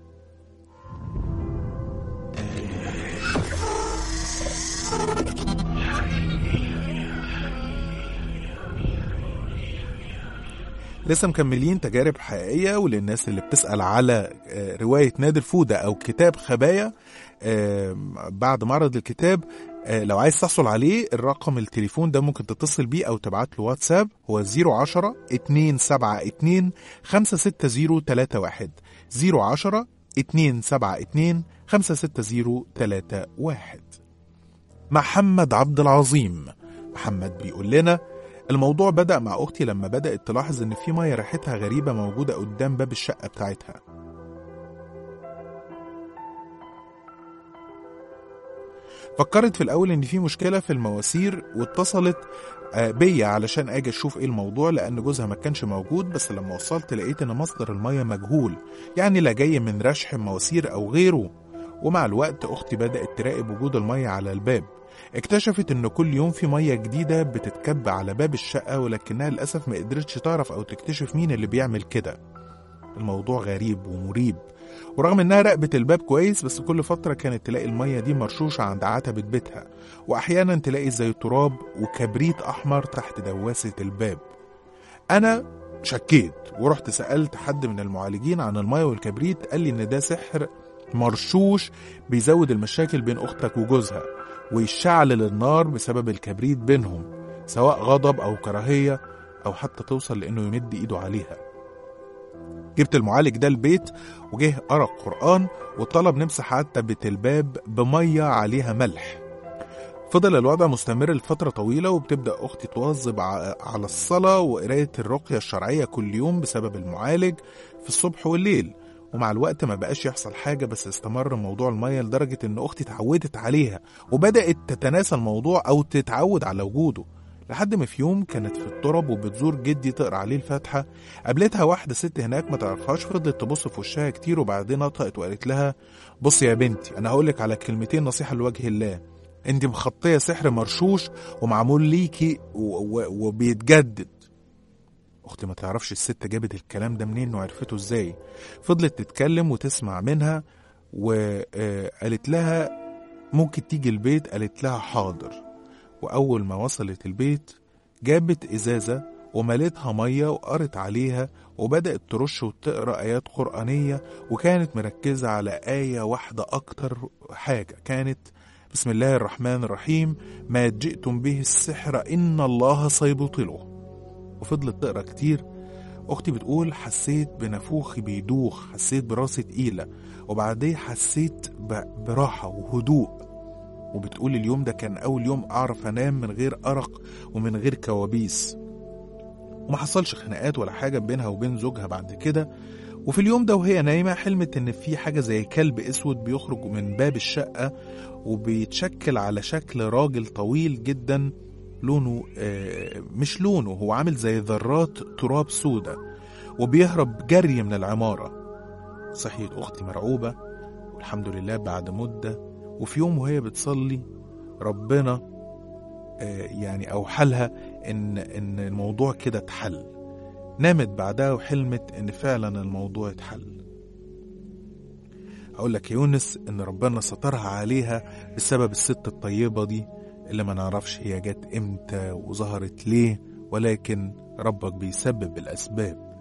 لسه مكملين تجارب حقيقية وللناس اللي بتسأل على آه، رواية نادر فودة أو كتاب خبايا آه، بعد معرض الكتاب آه، لو عايز تحصل عليه الرقم التليفون ده ممكن تتصل بيه أو تبعت له واتساب هو 010 272 56031 010 272 56031 محمد عبد العظيم محمد بيقول لنا الموضوع بدأ مع أختي لما بدأت تلاحظ إن في مية ريحتها غريبة موجودة قدام باب الشقة بتاعتها فكرت في الأول إن في مشكلة في المواسير واتصلت آه، بيا علشان أجي أشوف إيه الموضوع لأن جوزها ما كانش موجود بس لما وصلت لقيت إن مصدر المية مجهول يعني لا جاي من رشح مواسير أو غيره ومع الوقت أختي بدأت تراقب وجود المية على الباب اكتشفت ان كل يوم في ميه جديده بتتكب على باب الشقه ولكنها للاسف ما قدرتش تعرف او تكتشف مين اللي بيعمل كده الموضوع غريب ومريب ورغم انها راقبت الباب كويس بس كل فتره كانت تلاقي الميه دي مرشوشه عند عتبه بيتها واحيانا تلاقي زي تراب وكبريت احمر تحت دواسه الباب انا شكيت ورحت سالت حد من المعالجين عن الميه والكبريت قال لي ان ده سحر مرشوش بيزود المشاكل بين اختك وجوزها ويشعل النار بسبب الكبريت بينهم سواء غضب أو كراهية أو حتى توصل لأنه يمد إيده عليها جبت المعالج ده البيت وجه قرأ قرآن وطلب نمسح عتبة الباب بمية عليها ملح فضل الوضع مستمر لفترة طويلة وبتبدأ أختي تواظب ع- على الصلاة وقراية الرقية الشرعية كل يوم بسبب المعالج في الصبح والليل ومع الوقت ما بقاش يحصل حاجة بس استمر موضوع المية لدرجة إن أختي اتعودت عليها وبدأت تتناسى الموضوع أو تتعود على وجوده لحد ما في يوم كانت في الترب وبتزور جدي تقرا عليه الفاتحة قابلتها واحدة ست هناك ما تعرفهاش فضلت تبص في وشها كتير وبعدين نطقت وقالت لها بص يا بنتي أنا هقولك على كلمتين نصيحة لوجه الله انت مخطية سحر مرشوش ومعمول ليكي و- و- وبيتجدد اختي ما تعرفش الست جابت الكلام ده منين وعرفته ازاي فضلت تتكلم وتسمع منها وقالت لها ممكن تيجي البيت قالت لها حاضر وأول ما وصلت البيت جابت إزازة وملتها مية وقرت عليها وبدأت ترش وتقرأ آيات قرآنية وكانت مركزة على آية واحدة أكتر حاجة كانت بسم الله الرحمن الرحيم ما جئتم به السحر إن الله سيبطله وفضلت تقرأ كتير أختي بتقول حسيت بنافوخي بيدوخ حسيت براسي تقيلة وبعدين حسيت ب- براحة وهدوء وبتقول اليوم ده كان أول يوم أعرف أنام من غير أرق ومن غير كوابيس وما حصلش خناقات ولا حاجة بينها وبين زوجها بعد كده وفي اليوم ده وهي نايمة حلمت إن في حاجة زي كلب أسود بيخرج من باب الشقة وبيتشكل على شكل راجل طويل جدا لونه آه، مش لونه هو عامل زي ذرات تراب سودة وبيهرب جري من العمارة صحيت أختي مرعوبة والحمد لله بعد مدة وفي يوم وهي بتصلي ربنا آه، يعني أوحى لها إن إن الموضوع كده اتحل نامت بعدها وحلمت إن فعلا الموضوع اتحل أقول لك يا يونس إن ربنا سترها عليها بسبب الست الطيبة دي اللي ما نعرفش هي جت إمتى وظهرت ليه ولكن ربك بيسبب الأسباب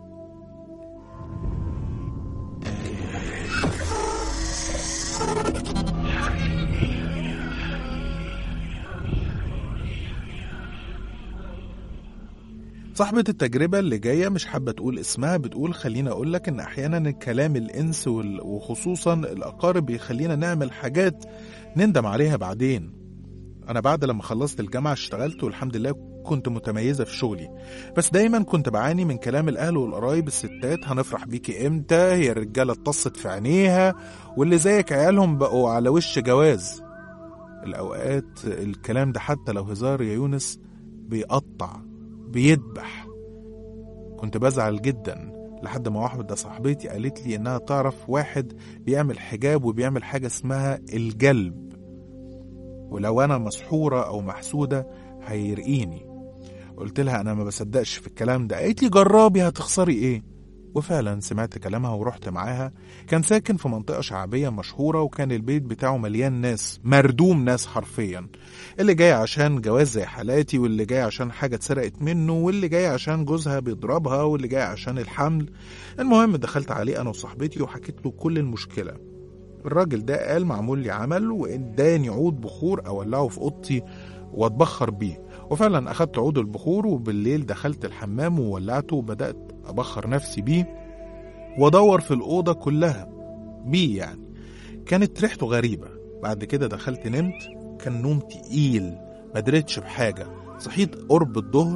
صاحبة التجربة اللي جاية مش حابة تقول اسمها بتقول خليني أقول لك إن أحيانا كلام الإنس وال- وخصوصا الأقارب بيخلينا نعمل حاجات نندم عليها بعدين أنا بعد لما خلصت الجامعة اشتغلت والحمد لله كنت متميزة في شغلي بس دايما كنت بعاني من كلام الأهل والقرايب الستات هنفرح بيكي إمتى هي الرجالة اتصت في عينيها واللي زيك عيالهم بقوا على وش جواز الأوقات الكلام ده حتى لو هزار يا يونس بيقطع بيدبح كنت بزعل جدا لحد ما واحدة صاحبتي قالت لي إنها تعرف واحد بيعمل حجاب وبيعمل حاجة اسمها الجلب ولو أنا مسحورة أو محسودة هيرقيني قلت لها أنا ما بصدقش في الكلام ده قالت لي جربي هتخسري إيه وفعلا سمعت كلامها ورحت معاها كان ساكن في منطقة شعبية مشهورة وكان البيت بتاعه مليان ناس مردوم ناس حرفيا اللي جاي عشان جواز زي حالاتي واللي جاي عشان حاجة اتسرقت منه واللي جاي عشان جوزها بيضربها واللي جاي عشان الحمل المهم دخلت عليه أنا وصاحبتي وحكيت له كل المشكلة الراجل ده قال معمول لي عمل واداني عود بخور اولعه في اوضتي واتبخر بيه وفعلا اخدت عود البخور وبالليل دخلت الحمام وولعته وبدات ابخر نفسي بيه وادور في الاوضه كلها بيه يعني كانت ريحته غريبه بعد كده دخلت نمت كان نوم تقيل ما دريتش بحاجه صحيت قرب الظهر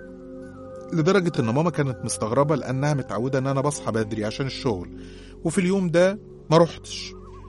لدرجة إن ماما كانت مستغربة لأنها متعودة إن أنا بصحى بدري عشان الشغل وفي اليوم ده ما رحتش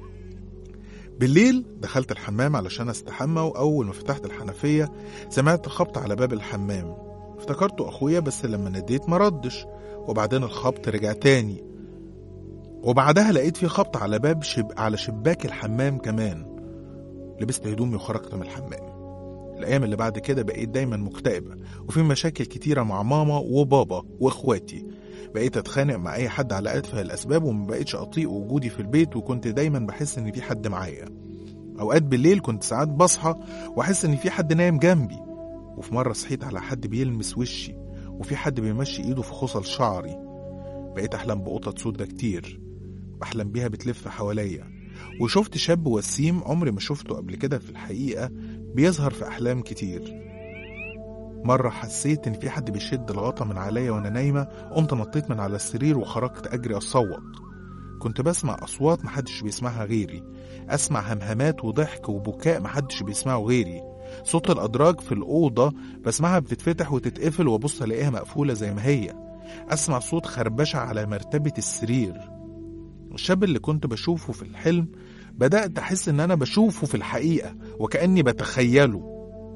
بالليل دخلت الحمام علشان استحمى وأول ما فتحت الحنفية سمعت خبط على باب الحمام افتكرته أخويا بس لما نديت ما ردش وبعدين الخبط رجع تاني وبعدها لقيت في خبط على باب شب... على شباك الحمام كمان لبست هدومي وخرجت من الحمام الأيام اللي بعد كده بقيت دايما مكتئبة وفي مشاكل كتيرة مع ماما وبابا وإخواتي بقيت أتخانق مع أي حد على أتفه الأسباب وما بقيتش أطيق وجودي في البيت وكنت دايما بحس إن في حد معايا أوقات بالليل كنت ساعات بصحى وأحس إن في حد نايم جنبي وفي مرة صحيت على حد بيلمس وشي وفي حد بيمشي إيده في خصل شعري بقيت أحلم بقطط سودة كتير بحلم بيها بتلف حواليا وشفت شاب وسيم عمري ما شفته قبل كده في الحقيقة بيظهر في أحلام كتير مرة حسيت إن في حد بيشد الغطا من عليا وأنا نايمة قمت نطيت من على السرير وخرجت أجري أصوت كنت بسمع أصوات محدش بيسمعها غيري أسمع همهمات وضحك وبكاء محدش بيسمعه غيري صوت الأدراج في الأوضة بسمعها بتتفتح وتتقفل وأبص ألاقيها مقفولة زي ما هي أسمع صوت خربشة على مرتبة السرير الشاب اللي كنت بشوفه في الحلم بدأت أحس إن أنا بشوفه في الحقيقة وكأني بتخيله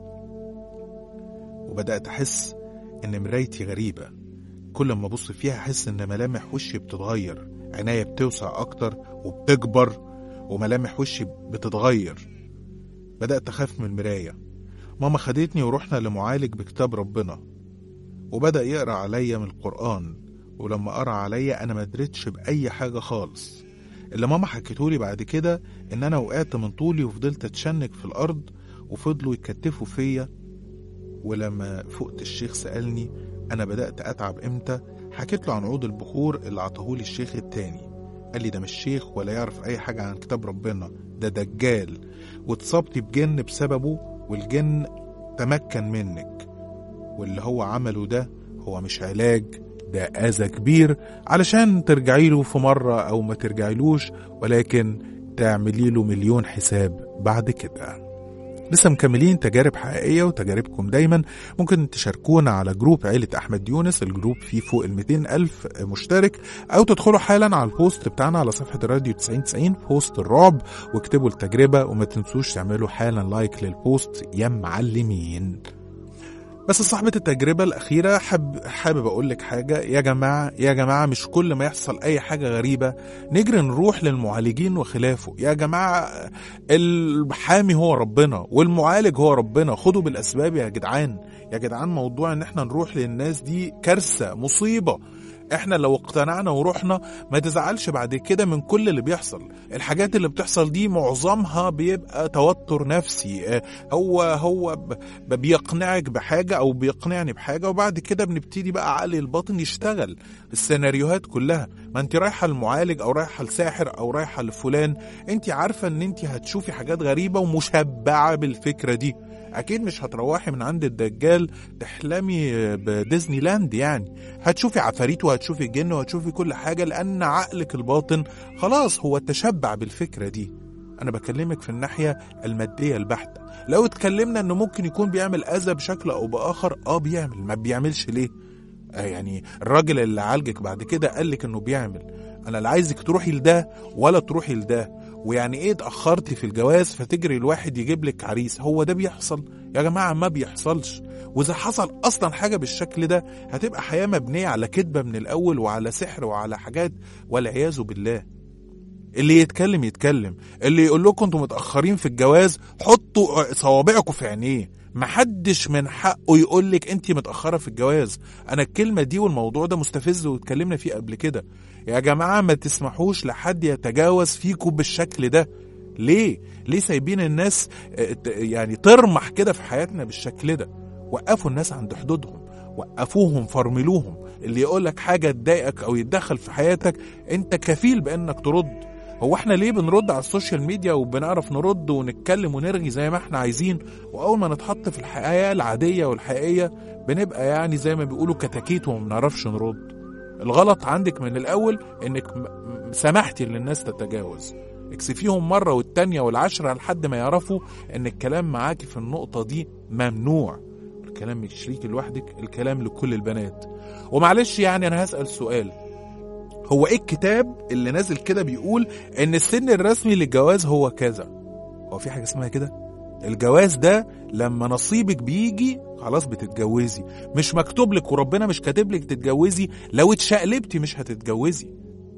وبدأت أحس إن مرايتي غريبة كل ما أبص فيها أحس إن ملامح وشي بتتغير عينيا بتوسع أكتر وبتكبر وملامح وشي بتتغير بدأت أخاف من المراية ماما خدتني ورحنا لمعالج بكتاب ربنا وبدأ يقرأ عليا من القرآن ولما قرأ عليا أنا ما دريتش بأي حاجة خالص اللي ماما حكيتولي بعد كده إن أنا وقعت من طولي وفضلت أتشنك في الأرض وفضلوا يتكتفوا فيا ولما فقت الشيخ سألني أنا بدأت أتعب إمتى حكيت له عن عود البخور اللي عطاهولي الشيخ التاني قال لي ده مش شيخ ولا يعرف أي حاجة عن كتاب ربنا ده دجال واتصبتي بجن بسببه والجن تمكن منك واللي هو عمله ده هو مش علاج ده أذى كبير علشان ترجعي له في مرة أو ما ترجعيلوش ولكن تعملي له مليون حساب بعد كده لسه مكملين تجارب حقيقية وتجاربكم دايما ممكن تشاركونا على جروب عيلة أحمد يونس الجروب فيه فوق ال 200 ألف مشترك أو تدخلوا حالا على البوست بتاعنا على صفحة الراديو 9090 بوست الرعب واكتبوا التجربة وما تنسوش تعملوا حالا لايك للبوست يا معلمين بس صاحبة التجربة الأخيرة حب حابب أقول لك حاجة يا جماعة يا جماعة مش كل ما يحصل أي حاجة غريبة نجري نروح للمعالجين وخلافه يا جماعة الحامي هو ربنا والمعالج هو ربنا خدوا بالأسباب يا جدعان يا جدعان موضوع إن احنا نروح للناس دي كارثة مصيبة احنا لو اقتنعنا ورحنا ما تزعلش بعد كده من كل اللي بيحصل الحاجات اللي بتحصل دي معظمها بيبقى توتر نفسي هو هو بيقنعك بحاجة او بيقنعني بحاجة وبعد كده بنبتدي بقى عقلي الباطن يشتغل السيناريوهات كلها ما انت رايحة المعالج او رايحة لساحر او رايحة لفلان انت عارفة ان انت هتشوفي حاجات غريبة ومشبعة بالفكرة دي اكيد مش هتروحي من عند الدجال تحلمي بديزني لاند يعني هتشوفي عفاريت وهتشوفي جن وهتشوفي كل حاجه لان عقلك الباطن خلاص هو تشبع بالفكره دي انا بكلمك في الناحيه الماديه البحته لو اتكلمنا انه ممكن يكون بيعمل اذى بشكل او باخر اه بيعمل ما بيعملش ليه آه يعني الراجل اللي عالجك بعد كده قالك انه بيعمل انا لا عايزك تروحي لده ولا تروحي لده ويعني ايه اتاخرتي في الجواز فتجري الواحد يجيب لك عريس هو ده بيحصل يا جماعه ما بيحصلش واذا حصل اصلا حاجه بالشكل ده هتبقى حياه مبنيه على كذبه من الاول وعلى سحر وعلى حاجات والعياذ بالله اللي يتكلم يتكلم اللي يقول لكم انتوا متاخرين في الجواز حطوا صوابعكم في عينيه محدش من حقه يقول لك انت متاخره في الجواز انا الكلمه دي والموضوع ده مستفز واتكلمنا فيه قبل كده يا جماعه ما تسمحوش لحد يتجاوز فيكم بالشكل ده ليه ليه سايبين الناس اه، ت- يعني ترمح كده في حياتنا بالشكل ده وقفوا الناس عند حدودهم وقفوهم فرملوهم اللي يقول لك حاجه تضايقك او يتدخل في حياتك انت كفيل بانك ترد هو احنا ليه بنرد على السوشيال ميديا وبنعرف نرد ونتكلم ونرغي زي ما احنا عايزين واول ما نتحط في الحياه العاديه والحقيقيه بنبقى يعني زي ما بيقولوا كتاكيت وما بنعرفش نرد الغلط عندك من الاول انك م- م- سمحتي للناس تتجاوز اكسفيهم مرة والتانية والعشرة لحد ما يعرفوا ان الكلام معاكي في النقطة دي ممنوع الكلام مش ليكي لوحدك الكلام لكل البنات ومعلش يعني انا هسأل سؤال هو ايه الكتاب اللي نازل كده بيقول ان السن الرسمي للجواز هو كذا هو في حاجة اسمها كده الجواز ده لما نصيبك بيجي خلاص بتتجوزي مش مكتوب لك وربنا مش كاتب لك تتجوزي لو اتشقلبتي مش هتتجوزي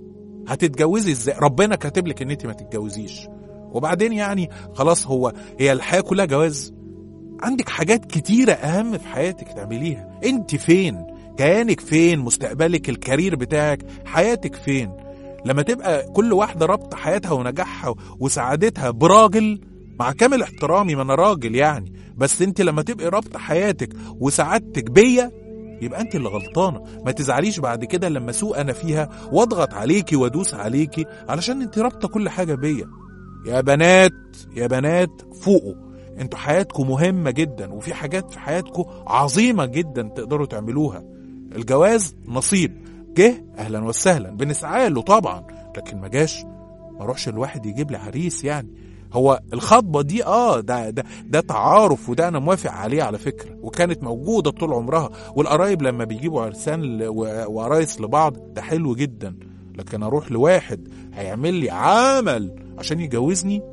هتتجوزي ازاي ربنا كاتب لك ان انت ما تتجوزيش وبعدين يعني خلاص هو هي الحياه كلها جواز عندك حاجات كتيره اهم في حياتك تعمليها انت فين كيانك فين مستقبلك الكارير بتاعك حياتك فين لما تبقى كل واحده رابطه حياتها ونجاحها وسعادتها براجل مع كامل احترامي ما انا راجل يعني بس انت لما تبقي رابطه حياتك وسعادتك بيا يبقى انت اللي غلطانه ما تزعليش بعد كده لما اسوق انا فيها واضغط عليكي وادوس عليكي علشان انت رابطه كل حاجه بيا يا بنات يا بنات فوقوا انتوا حياتكم مهمه جدا وفي حاجات في حياتكم عظيمه جدا تقدروا تعملوها الجواز نصيب جه اهلا وسهلا بنسعى له طبعا لكن ما جاش ما اروحش الواحد يجيب لي عريس يعني هو الخطبه دي اه ده ده ده تعارف وده انا موافق عليه على فكره وكانت موجوده طول عمرها والقرايب لما بيجيبوا عرسان ل- و- وعرايس لبعض ده حلو جدا لكن اروح لواحد هيعمل لي عمل عشان يجوزني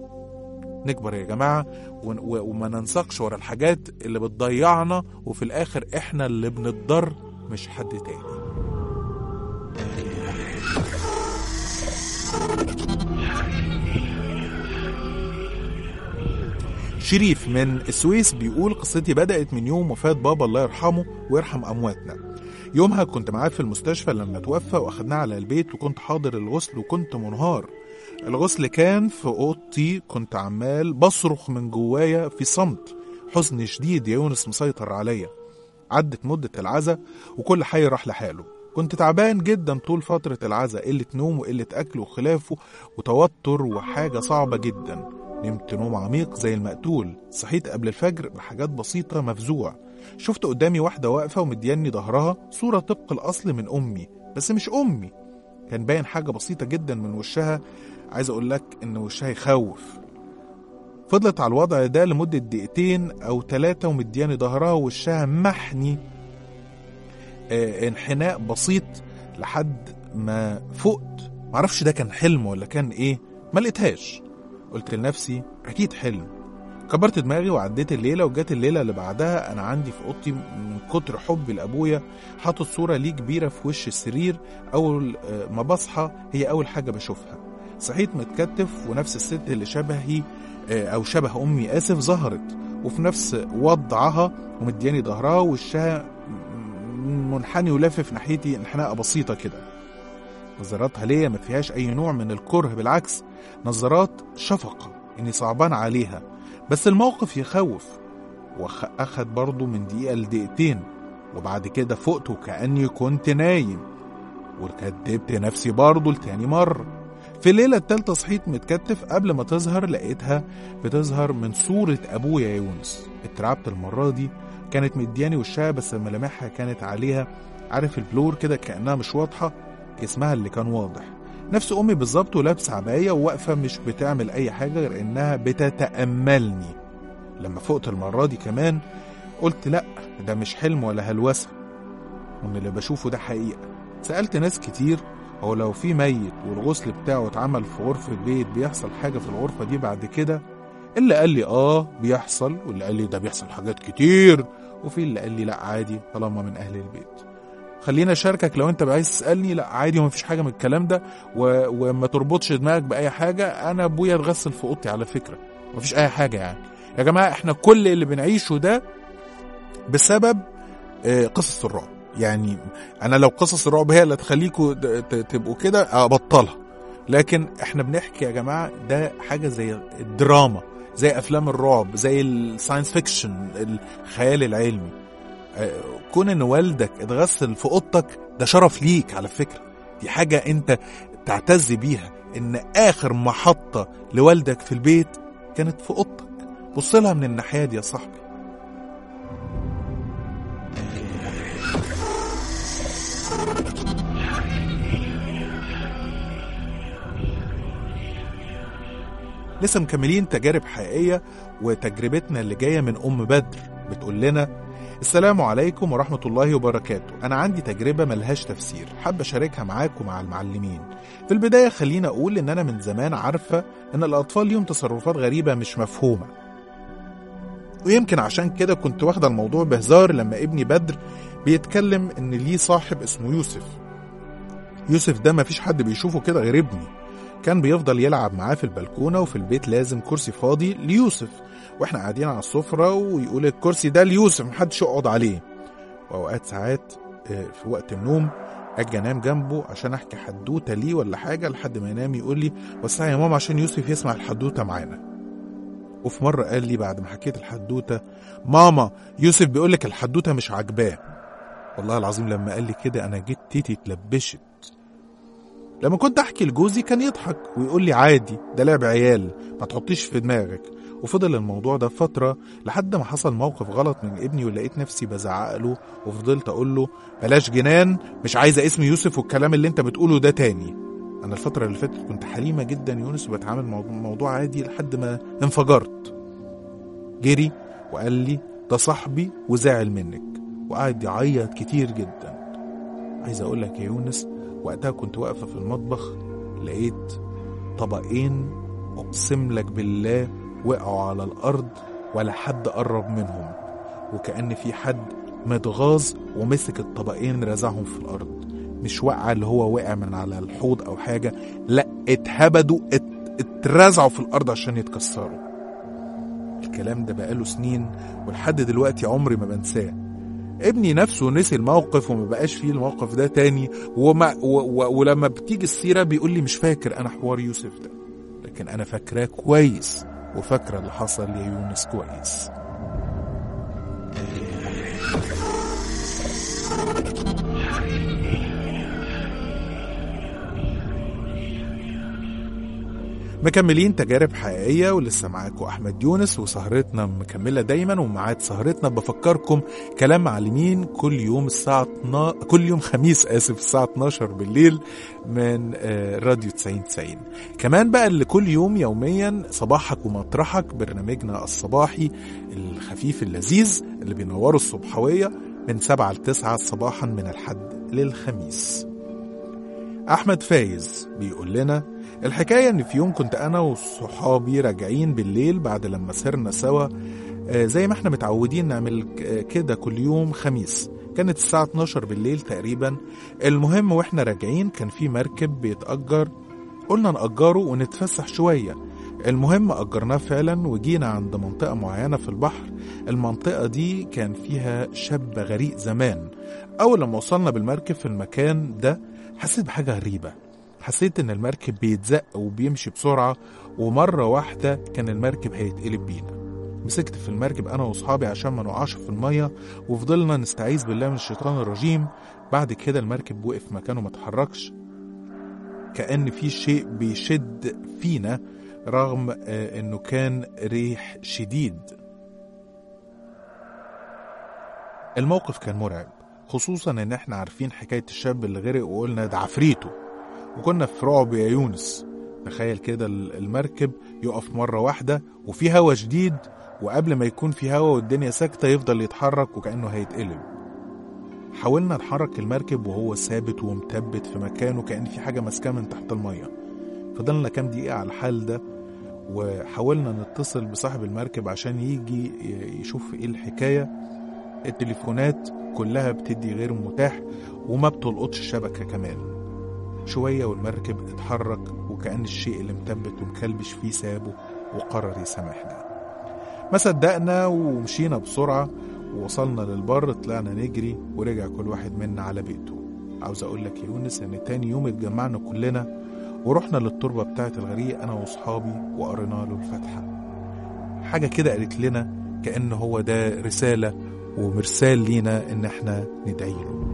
نكبر يا جماعه ون- و- وما ننساقش ورا الحاجات اللي بتضيعنا وفي الاخر احنا اللي بنتضر مش حد تاني شريف من السويس بيقول قصتي بدأت من يوم وفاة بابا الله يرحمه ويرحم أمواتنا يومها كنت معاه في المستشفى لما توفى وأخدناه على البيت وكنت حاضر الغسل وكنت منهار الغسل كان في أوضتي كنت عمال بصرخ من جوايا في صمت حزن شديد يا يونس مسيطر عليا عدت مدة العزا وكل حي راح لحاله كنت تعبان جدا طول فترة العزا قلة نوم وقلة أكل وخلافه وتوتر وحاجة صعبة جدا نمت نوم عميق زي المقتول صحيت قبل الفجر بحاجات بسيطة مفزوع شفت قدامي واحدة واقفة ومدياني ظهرها صورة طبق الأصل من أمي بس مش أمي كان باين حاجة بسيطة جدا من وشها عايز أقول لك إن وشها يخوف فضلت على الوضع ده لمدة دقيقتين أو ثلاثة ومدياني ظهرها ووشها محني آه، انحناء بسيط لحد ما فقت معرفش ده كان حلم ولا كان ايه ما لقيتهاش قلت لنفسي اكيد حلم كبرت دماغي وعديت الليله وجت الليله اللي بعدها انا عندي في اوضتي من كتر حبي لابويا حاطط صوره ليه كبيره في وش السرير اول آه، ما بصحى هي اول حاجه بشوفها صحيت متكتف ونفس الست اللي شبهي آه، او شبه امي اسف ظهرت وفي نفس وضعها ومدياني ظهرها ووشها منحني ولافف ناحيتي انحناء بسيطة كده نظراتها ليا ما فيهاش أي نوع من الكره بالعكس نظرات شفقة إني صعبان عليها بس الموقف يخوف وأخد برضه من دقيقة لدقيقتين وبعد كده فقت وكأني كنت نايم وكدبت نفسي برضه لتاني مرة في الليلة التالتة صحيت متكتف قبل ما تظهر لقيتها بتظهر من صورة أبويا يونس اترعبت المرة دي كانت مدياني وشها بس ملامحها كانت عليها عارف البلور كده كأنها مش واضحة جسمها اللي كان واضح نفس أمي بالظبط ولابسة عباية وواقفة مش بتعمل أي حاجة غير إنها بتتأملني لما فقت المرة دي كمان قلت لأ ده مش حلم ولا هلوسة وإن اللي بشوفه ده حقيقة سألت ناس كتير هو لو في ميت والغسل بتاعه اتعمل في غرفة بيت بيحصل حاجة في الغرفة دي بعد كده اللي قال لي اه بيحصل واللي قال لي ده بيحصل حاجات كتير وفي اللي قال لي لا عادي طالما من اهل البيت خلينا اشاركك لو انت عايز تسالني لا عادي وما فيش حاجه من الكلام ده و... وما تربطش دماغك باي حاجه انا ابويا اتغسل في اوضتي على فكره ما فيش اي حاجه يعني يا جماعه احنا كل اللي بنعيشه ده بسبب آه، قصص الرعب يعني انا لو قصص الرعب هي اللي تخليكم تبقوا كده ابطلها لكن احنا بنحكي يا جماعه ده حاجه زي الدراما زي افلام الرعب زي الساينس فيكشن الخيال العلمي آه، كون ان والدك اتغسل في اوضتك ده شرف ليك على فكره دي حاجه انت تعتز بيها ان اخر محطه لوالدك في البيت كانت في اوضتك بص لها من الناحيه دي يا صاحبي لسه مكملين تجارب حقيقية وتجربتنا اللي جاية من أم بدر بتقول لنا السلام عليكم ورحمة الله وبركاته أنا عندي تجربة ملهاش تفسير حابة أشاركها معاكم مع المعلمين في البداية خلينا أقول إن أنا من زمان عارفة إن الأطفال ليهم تصرفات غريبة مش مفهومة ويمكن عشان كده كنت واخدة الموضوع بهزار لما ابني بدر بيتكلم إن ليه صاحب اسمه يوسف يوسف ده مفيش حد بيشوفه كده غير ابني كان بيفضل يلعب معاه في البلكونة وفي البيت لازم كرسي فاضي ليوسف واحنا قاعدين على السفرة ويقول الكرسي ده ليوسف محدش يقعد عليه وأوقات ساعات آه، في وقت النوم أجي أنام جنبه عشان أحكي حدوتة ليه ولا حاجة لحد ما ينام يقول لي وسع يا ماما عشان يوسف يسمع الحدوتة معانا وفي مرة قال لي بعد ما حكيت الحدوتة ماما يوسف بيقولك الحدوتة مش عاجباه والله العظيم لما قال لي كده أنا جيت تيتي اتلبشت لما كنت احكي لجوزي كان يضحك ويقول لي عادي ده لعب عيال ما تحطيش في دماغك وفضل الموضوع ده فترة لحد ما حصل موقف غلط من ابني ولقيت نفسي بزعق له وفضلت اقول له بلاش جنان مش عايزة اسم يوسف والكلام اللي انت بتقوله ده تاني انا الفترة اللي فاتت كنت حليمة جدا يونس وبتعامل مع الموضوع عادي لحد ما انفجرت جري وقال لي ده صاحبي وزعل منك وقعد يعيط كتير جدا عايز اقول لك يا يونس وقتها كنت واقفة في المطبخ لقيت طبقين أقسم لك بالله وقعوا على الأرض ولا حد قرب منهم وكأن في حد متغاظ ومسك الطبقين رزعهم في الأرض مش وقع اللي هو وقع من على الحوض أو حاجة لا اتهبدوا ات اترزعوا في الأرض عشان يتكسروا الكلام ده بقاله سنين ولحد دلوقتي عمري ما بنساه ابني نفسه نسي الموقف وما بقاش فيه الموقف ده تاني وما و و ولما بتيجي السيرة بيقول لي مش فاكر أنا حوار يوسف ده لكن أنا فاكراه كويس وفاكرة اللي حصل يا يونس كويس مكملين تجارب حقيقية ولسه معاكم أحمد يونس وسهرتنا مكملة دايما ومعاد سهرتنا بفكركم كلام معلمين كل يوم الساعة 12 كل يوم خميس آسف الساعة 12 بالليل من آه، راديو 90 90 كمان بقى اللي كل يوم يوميا صباحك ومطرحك برنامجنا الصباحي الخفيف اللذيذ اللي بينوروا الصبحوية من 7 ل 9 صباحا من الحد للخميس أحمد فايز بيقول لنا الحكاية إن في يوم كنت أنا وصحابي راجعين بالليل بعد لما سهرنا سوا آه، زي ما احنا متعودين نعمل ك- آه، كده كل يوم خميس كانت الساعة 12 بالليل تقريبا المهم واحنا راجعين كان في مركب بيتأجر قلنا نأجره ونتفسح شوية المهم أجرناه فعلا وجينا عند منطقة معينة في البحر المنطقة دي كان فيها شاب غريق زمان أول لما وصلنا بالمركب في المكان ده حسيت بحاجة غريبة حسيت ان المركب بيتزق وبيمشي بسرعة ومرة واحدة كان المركب هيتقلب بينا مسكت في المركب انا واصحابي عشان ما نقعش في المية وفضلنا نستعيذ بالله من الشيطان الرجيم بعد كده المركب وقف مكانه ما اتحركش كأن في شيء بيشد فينا رغم آه، انه كان ريح شديد الموقف كان مرعب خصوصا ان احنا عارفين حكاية الشاب اللي غرق وقلنا ده عفريته وكنا في رعب يا يونس تخيل كده ال- المركب يقف مرة واحدة وفي هوا شديد وقبل ما يكون في هوا والدنيا ساكتة يفضل يتحرك وكأنه هيتقلب حاولنا نحرك المركب وهو ثابت ومثبت في مكانه كأن في حاجة ماسكاه من تحت المية فضلنا كام دقيقة على الحال ده وحاولنا نتصل بصاحب المركب عشان يجي ي- يشوف ايه الحكاية التليفونات كلها بتدي غير متاح وما بتلقطش الشبكة كمان شوية والمركب اتحرك وكأن الشيء اللي مثبت ومكلبش فيه سابه وقرر يسامحنا ما صدقنا ومشينا بسرعة ووصلنا للبر طلعنا نجري ورجع كل واحد منا على بيته عاوز اقول لك يا يونس ان تاني يوم اتجمعنا كلنا ورحنا للتربة بتاعة الغريق انا واصحابي وقرينا له الفاتحة حاجة كده قالت لنا كأن هو ده رسالة ومرسال لينا ان احنا ندعي له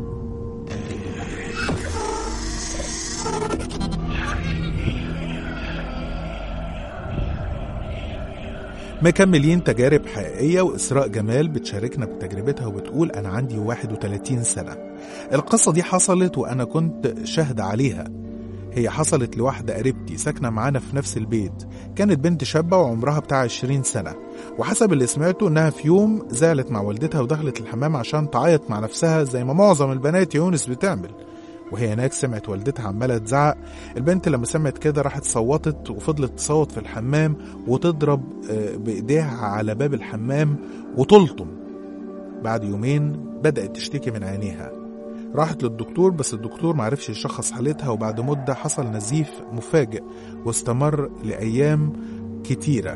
مكملين تجارب حقيقية وإسراء جمال بتشاركنا بتجربتها وبتقول أنا عندي 31 سنة القصة دي حصلت وأنا كنت شاهد عليها هي حصلت لواحدة قريبتي ساكنة معانا في نفس البيت كانت بنت شابة وعمرها بتاع 20 سنة وحسب اللي سمعته إنها في يوم زعلت مع والدتها ودخلت الحمام عشان تعيط مع نفسها زي ما معظم البنات يونس بتعمل وهي هناك سمعت والدتها عمالة تزعق البنت لما سمعت كده راحت صوتت وفضلت تصوت في الحمام وتضرب آه، بإيديها على باب الحمام وتلطم بعد يومين بدأت تشتكي من عينيها راحت للدكتور بس الدكتور معرفش يشخص حالتها وبعد مدة حصل نزيف مفاجئ واستمر لأيام كتيرة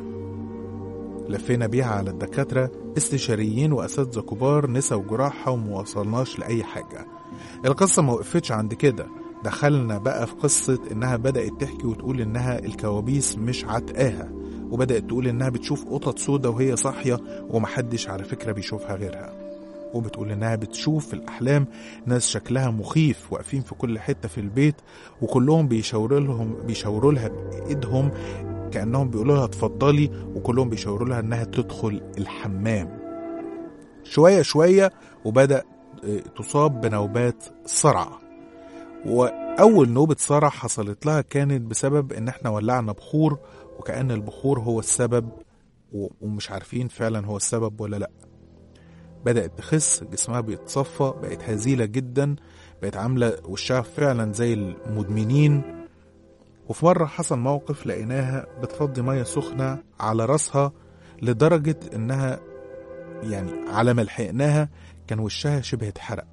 لفينا بيها على الدكاترة استشاريين وأساتذة كبار نسا وجراحة وموصلناش لأي حاجة القصة ما وقفتش عند كده دخلنا بقى في قصة إنها بدأت تحكي وتقول إنها الكوابيس مش عتقاها وبدأت تقول إنها بتشوف قطط سودة وهي صاحية ومحدش على فكرة بيشوفها غيرها وبتقول إنها بتشوف في الأحلام ناس شكلها مخيف واقفين في كل حتة في البيت وكلهم بيشاوروا لهم بيشاوروا لها بإيدهم كأنهم بيقولوا لها اتفضلي وكلهم بيشاوروا لها إنها تدخل الحمام شوية شوية وبدأ آه، تصاب بنوبات صرع وأول نوبة صرع حصلت لها كانت بسبب إن إحنا ولعنا بخور وكأن البخور هو السبب و- ومش عارفين فعلا هو السبب ولا لأ بدأت تخس جسمها بيتصفى بقت هزيلة جدا بقت عاملة وشها فعلا زي المدمنين وفي مرة حصل موقف لقيناها بتفضي مية سخنة على راسها لدرجة إنها يعني على ما لحقناها كان وشها شبه اتحرق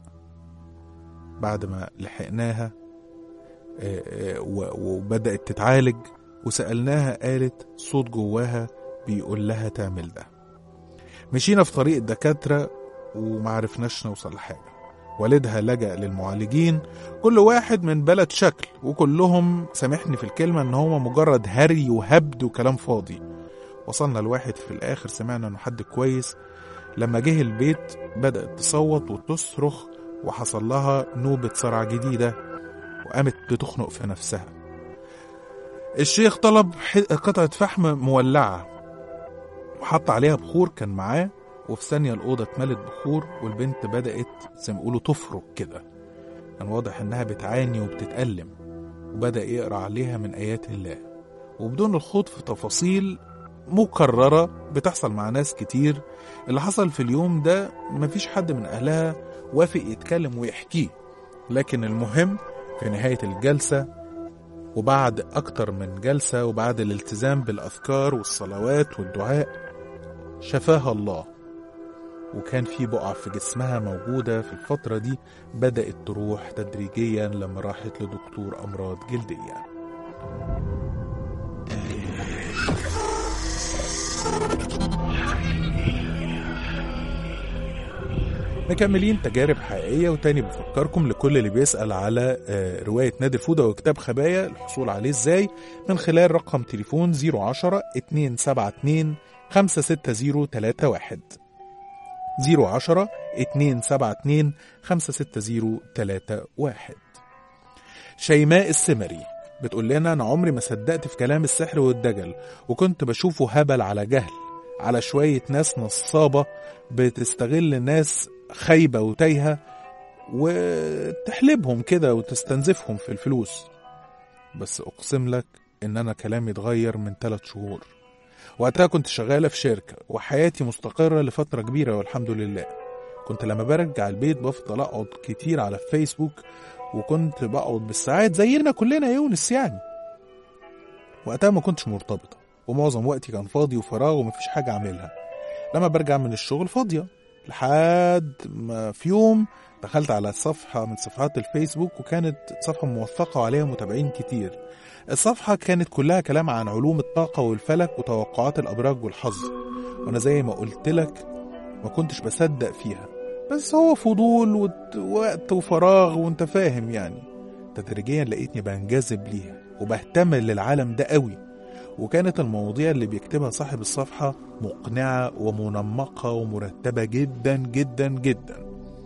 بعد ما لحقناها آه، آه، و- وبدأت تتعالج وسألناها قالت صوت جواها بيقول لها تعمل ده مشينا في طريق الدكاترة ومعرفناش نوصل لحاجة والدها لجأ للمعالجين كل واحد من بلد شكل وكلهم سامحني في الكلمة ان هو مجرد هري وهبد وكلام فاضي وصلنا لواحد في الاخر سمعنا انه حد كويس لما جه البيت بدأت تصوت وتصرخ وحصل لها نوبة صرع جديدة وقامت بتخنق في نفسها الشيخ طلب ح- قطعة فحم مولعة وحط عليها بخور كان معاه وفي ثانية الأوضة اتملت بخور والبنت بدأت زي ما يقولوا تفرك كده كان واضح إنها بتعاني وبتتألم وبدأ يقرأ عليها من آيات الله وبدون الخوض في تفاصيل مكررة بتحصل مع ناس كتير اللي حصل في اليوم ده مفيش حد من أهلها وافق يتكلم ويحكيه لكن المهم في نهاية الجلسة وبعد أكتر من جلسة وبعد الالتزام بالأذكار والصلوات والدعاء شفاها الله وكان في بقع في جسمها موجودة في الفترة دي بدأت تروح تدريجيا لما راحت لدكتور أمراض جلدية مكملين تجارب حقيقية وتاني بفكركم لكل اللي بيسأل على آه، رواية نادي فودة وكتاب خبايا الحصول عليه ازاي من خلال رقم تليفون 010 272 56031 010 272 56031 شيماء السمري بتقول لنا انا عمري ما صدقت في كلام السحر والدجل وكنت بشوفه هبل على جهل على شوية ناس نصابة بتستغل ناس خايبة وتايهة وتحلبهم كده وتستنزفهم في الفلوس بس أقسم لك إن أنا كلامي اتغير من ثلاث شهور وقتها كنت شغالة في شركة وحياتي مستقرة لفترة كبيرة والحمد لله كنت لما برجع البيت بفضل أقعد كتير على فيسبوك وكنت بقعد بالساعات زينا كلنا يا يونس يعني وقتها ما كنتش مرتبطة ومعظم وقتي كان فاضي وفراغ ومفيش حاجة أعملها لما برجع من الشغل فاضية لحد ما في يوم دخلت على صفحة من صفحات الفيسبوك وكانت صفحة موثقة وعليها متابعين كتير الصفحة كانت كلها كلام عن علوم الطاقة والفلك وتوقعات الأبراج والحظ وأنا زي ما قلت لك ما كنتش بصدق فيها بس هو فضول وت- ووقت وفراغ وانت فاهم يعني تدريجيا لقيتني بنجذب ليها وبهتم للعالم ده قوي وكانت المواضيع اللي بيكتبها صاحب الصفحة مقنعة ومنمقة ومرتبة جدا جدا جدا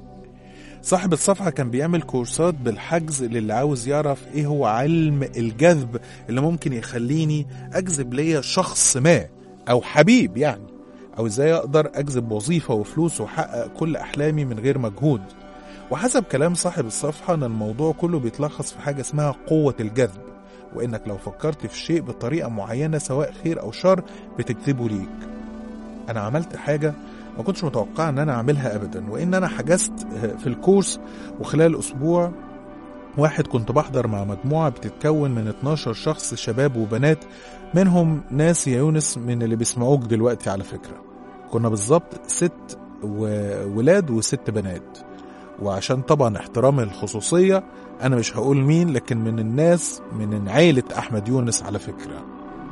صاحب الصفحة كان بيعمل كورسات بالحجز للي عاوز يعرف ايه هو علم الجذب اللي ممكن يخليني اجذب ليا شخص ما او حبيب يعني او ازاي اقدر اجذب وظيفة وفلوس واحقق كل احلامي من غير مجهود وحسب كلام صاحب الصفحة ان الموضوع كله بيتلخص في حاجة اسمها قوة الجذب وانك لو فكرت في شيء بطريقة معينة سواء خير او شر بتجذبه ليك انا عملت حاجة ما كنتش متوقع ان انا اعملها ابدا وان انا حجزت في الكورس وخلال اسبوع واحد كنت بحضر مع مجموعة بتتكون من 12 شخص شباب وبنات منهم ناس يا يونس من اللي بيسمعوك دلوقتي على فكرة كنا بالظبط ست و- ولاد وست بنات وعشان طبعا احترام الخصوصية أنا مش هقول مين لكن من الناس من عيلة أحمد يونس على فكرة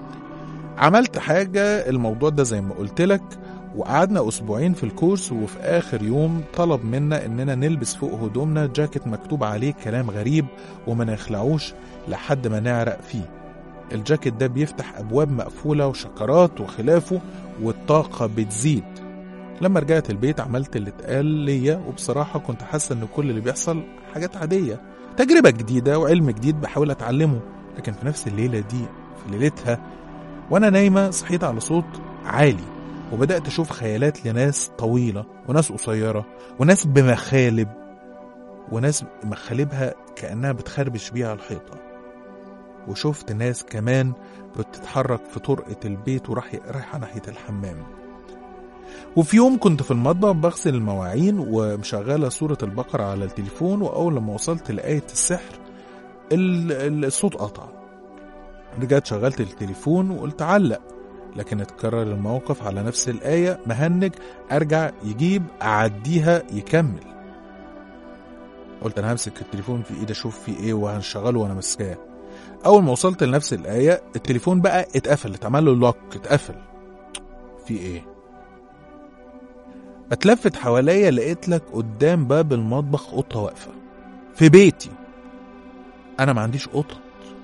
عملت حاجة الموضوع ده زي ما قلت لك وقعدنا أسبوعين في الكورس وفي آخر يوم طلب منا إننا نلبس فوق هدومنا جاكيت مكتوب عليه كلام غريب وما نخلعوش لحد ما نعرق فيه الجاكيت ده بيفتح أبواب مقفولة وشكرات وخلافه والطاقة بتزيد لما رجعت البيت عملت اللي اتقال ليا وبصراحة كنت حاسة إن كل اللي بيحصل حاجات عادية تجربة جديدة وعلم جديد بحاول أتعلمه لكن في نفس الليلة دي في ليلتها وأنا نايمة صحيت على صوت عالي وبدأت أشوف خيالات لناس طويلة وناس قصيرة وناس بمخالب وناس مخالبها كأنها بتخربش بيها على الحيطة وشفت ناس كمان بتتحرك في طرقة البيت وراح رايحة ناحية الحمام وفي يوم كنت في المطبخ بغسل المواعين ومشغلة سورة البقرة على التليفون وأول لما وصلت لآية السحر ال- ال- الصوت قطع رجعت شغلت التليفون وقلت علق لكن اتكرر الموقف على نفس الآية مهنج أرجع يجيب أعديها يكمل قلت أنا همسك التليفون في إيدي أشوف فيه إيه وهنشغله وأنا ماسكاه أول ما وصلت لنفس الآية التليفون بقى اتقفل اتعمل له لوك اتقفل في إيه اتلفت حواليا لقيت لك قدام باب المطبخ قطة واقفة في بيتي أنا ما عنديش قطط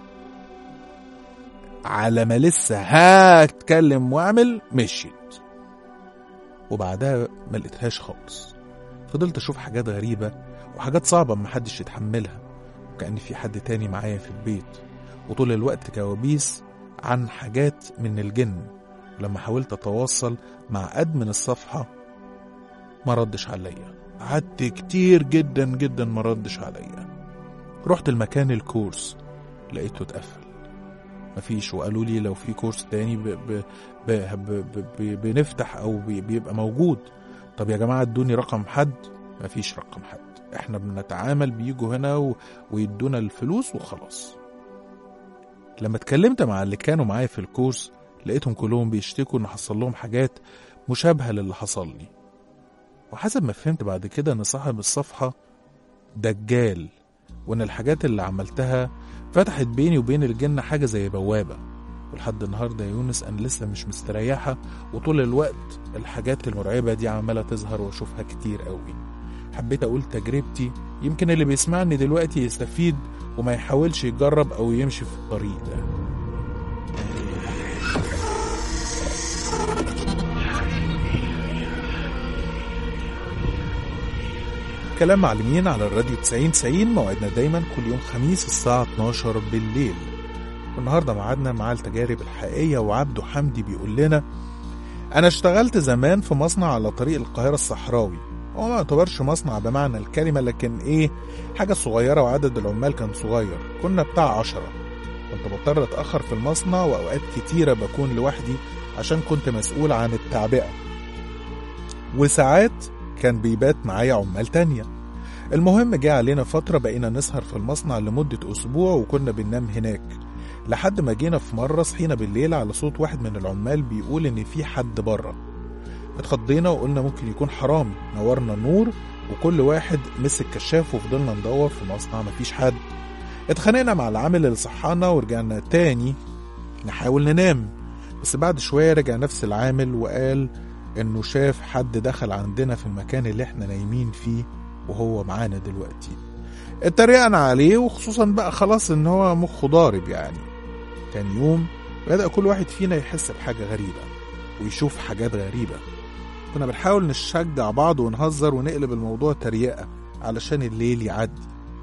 على ما لسه هتكلم واعمل مشيت وبعدها ما لقيتهاش خالص فضلت اشوف حاجات غريبة وحاجات صعبة محدش يتحملها وكأن في حد تاني معايا في البيت وطول الوقت كوابيس عن حاجات من الجن لما حاولت اتواصل مع ادمن الصفحة ما ردش عليا قعدت كتير جدا جدا ما ردش عليا رحت المكان الكورس لقيته اتقفل مفيش وقالوا لي لو في كورس تاني ب ب ب ب ب ب بنفتح او بي بيبقى موجود طب يا جماعه ادوني رقم حد مفيش رقم حد احنا بنتعامل بيجوا هنا و... ويدونا الفلوس وخلاص لما اتكلمت مع اللي كانوا معايا في الكورس لقيتهم كلهم بيشتكوا ان حصل لهم حاجات مشابهه للي حصل لي وحسب ما فهمت بعد كده ان صاحب الصفحه دجال وان الحاجات اللي عملتها فتحت بيني وبين الجنة حاجة زي بوابة ولحد النهاردة يا يونس أنا لسه مش مستريحة وطول الوقت الحاجات المرعبة دي عمالة تظهر وأشوفها كتير قوي حبيت أقول تجربتي يمكن اللي بيسمعني دلوقتي يستفيد وما يحاولش يجرب أو يمشي في الطريق ده كلام معلمين على الراديو 90 90 موعدنا دايما كل يوم خميس الساعة 12 بالليل والنهاردة معادنا مع التجارب الحقيقية وعبده حمدي بيقول لنا أنا اشتغلت زمان في مصنع على طريق القاهرة الصحراوي هو ما يعتبرش مصنع بمعنى الكلمة لكن إيه حاجة صغيرة وعدد العمال كان صغير كنا بتاع عشرة كنت بضطر أتأخر في المصنع وأوقات كتيرة بكون لوحدي عشان كنت مسؤول عن التعبئة وساعات كان بيبات معايا عمال تانية المهم جه علينا فترة بقينا نسهر في المصنع لمدة أسبوع وكنا بننام هناك لحد ما جينا في مرة صحينا بالليل على صوت واحد من العمال بيقول إن في حد بره اتخضينا وقلنا ممكن يكون حرامي نورنا النور وكل واحد مسك كشاف وفضلنا ندور في المصنع مفيش حد اتخانقنا مع العامل اللي صحانا ورجعنا تاني نحاول ننام بس بعد شوية رجع نفس العامل وقال انه شاف حد دخل عندنا في المكان اللي احنا نايمين فيه وهو معانا دلوقتي اتريقنا عليه وخصوصا بقى خلاص ان هو مخه ضارب يعني تاني يوم بدأ كل واحد فينا يحس بحاجة غريبة ويشوف حاجات غريبة كنا بنحاول نشجع بعض ونهزر ونقلب الموضوع تريقة علشان الليل يعدي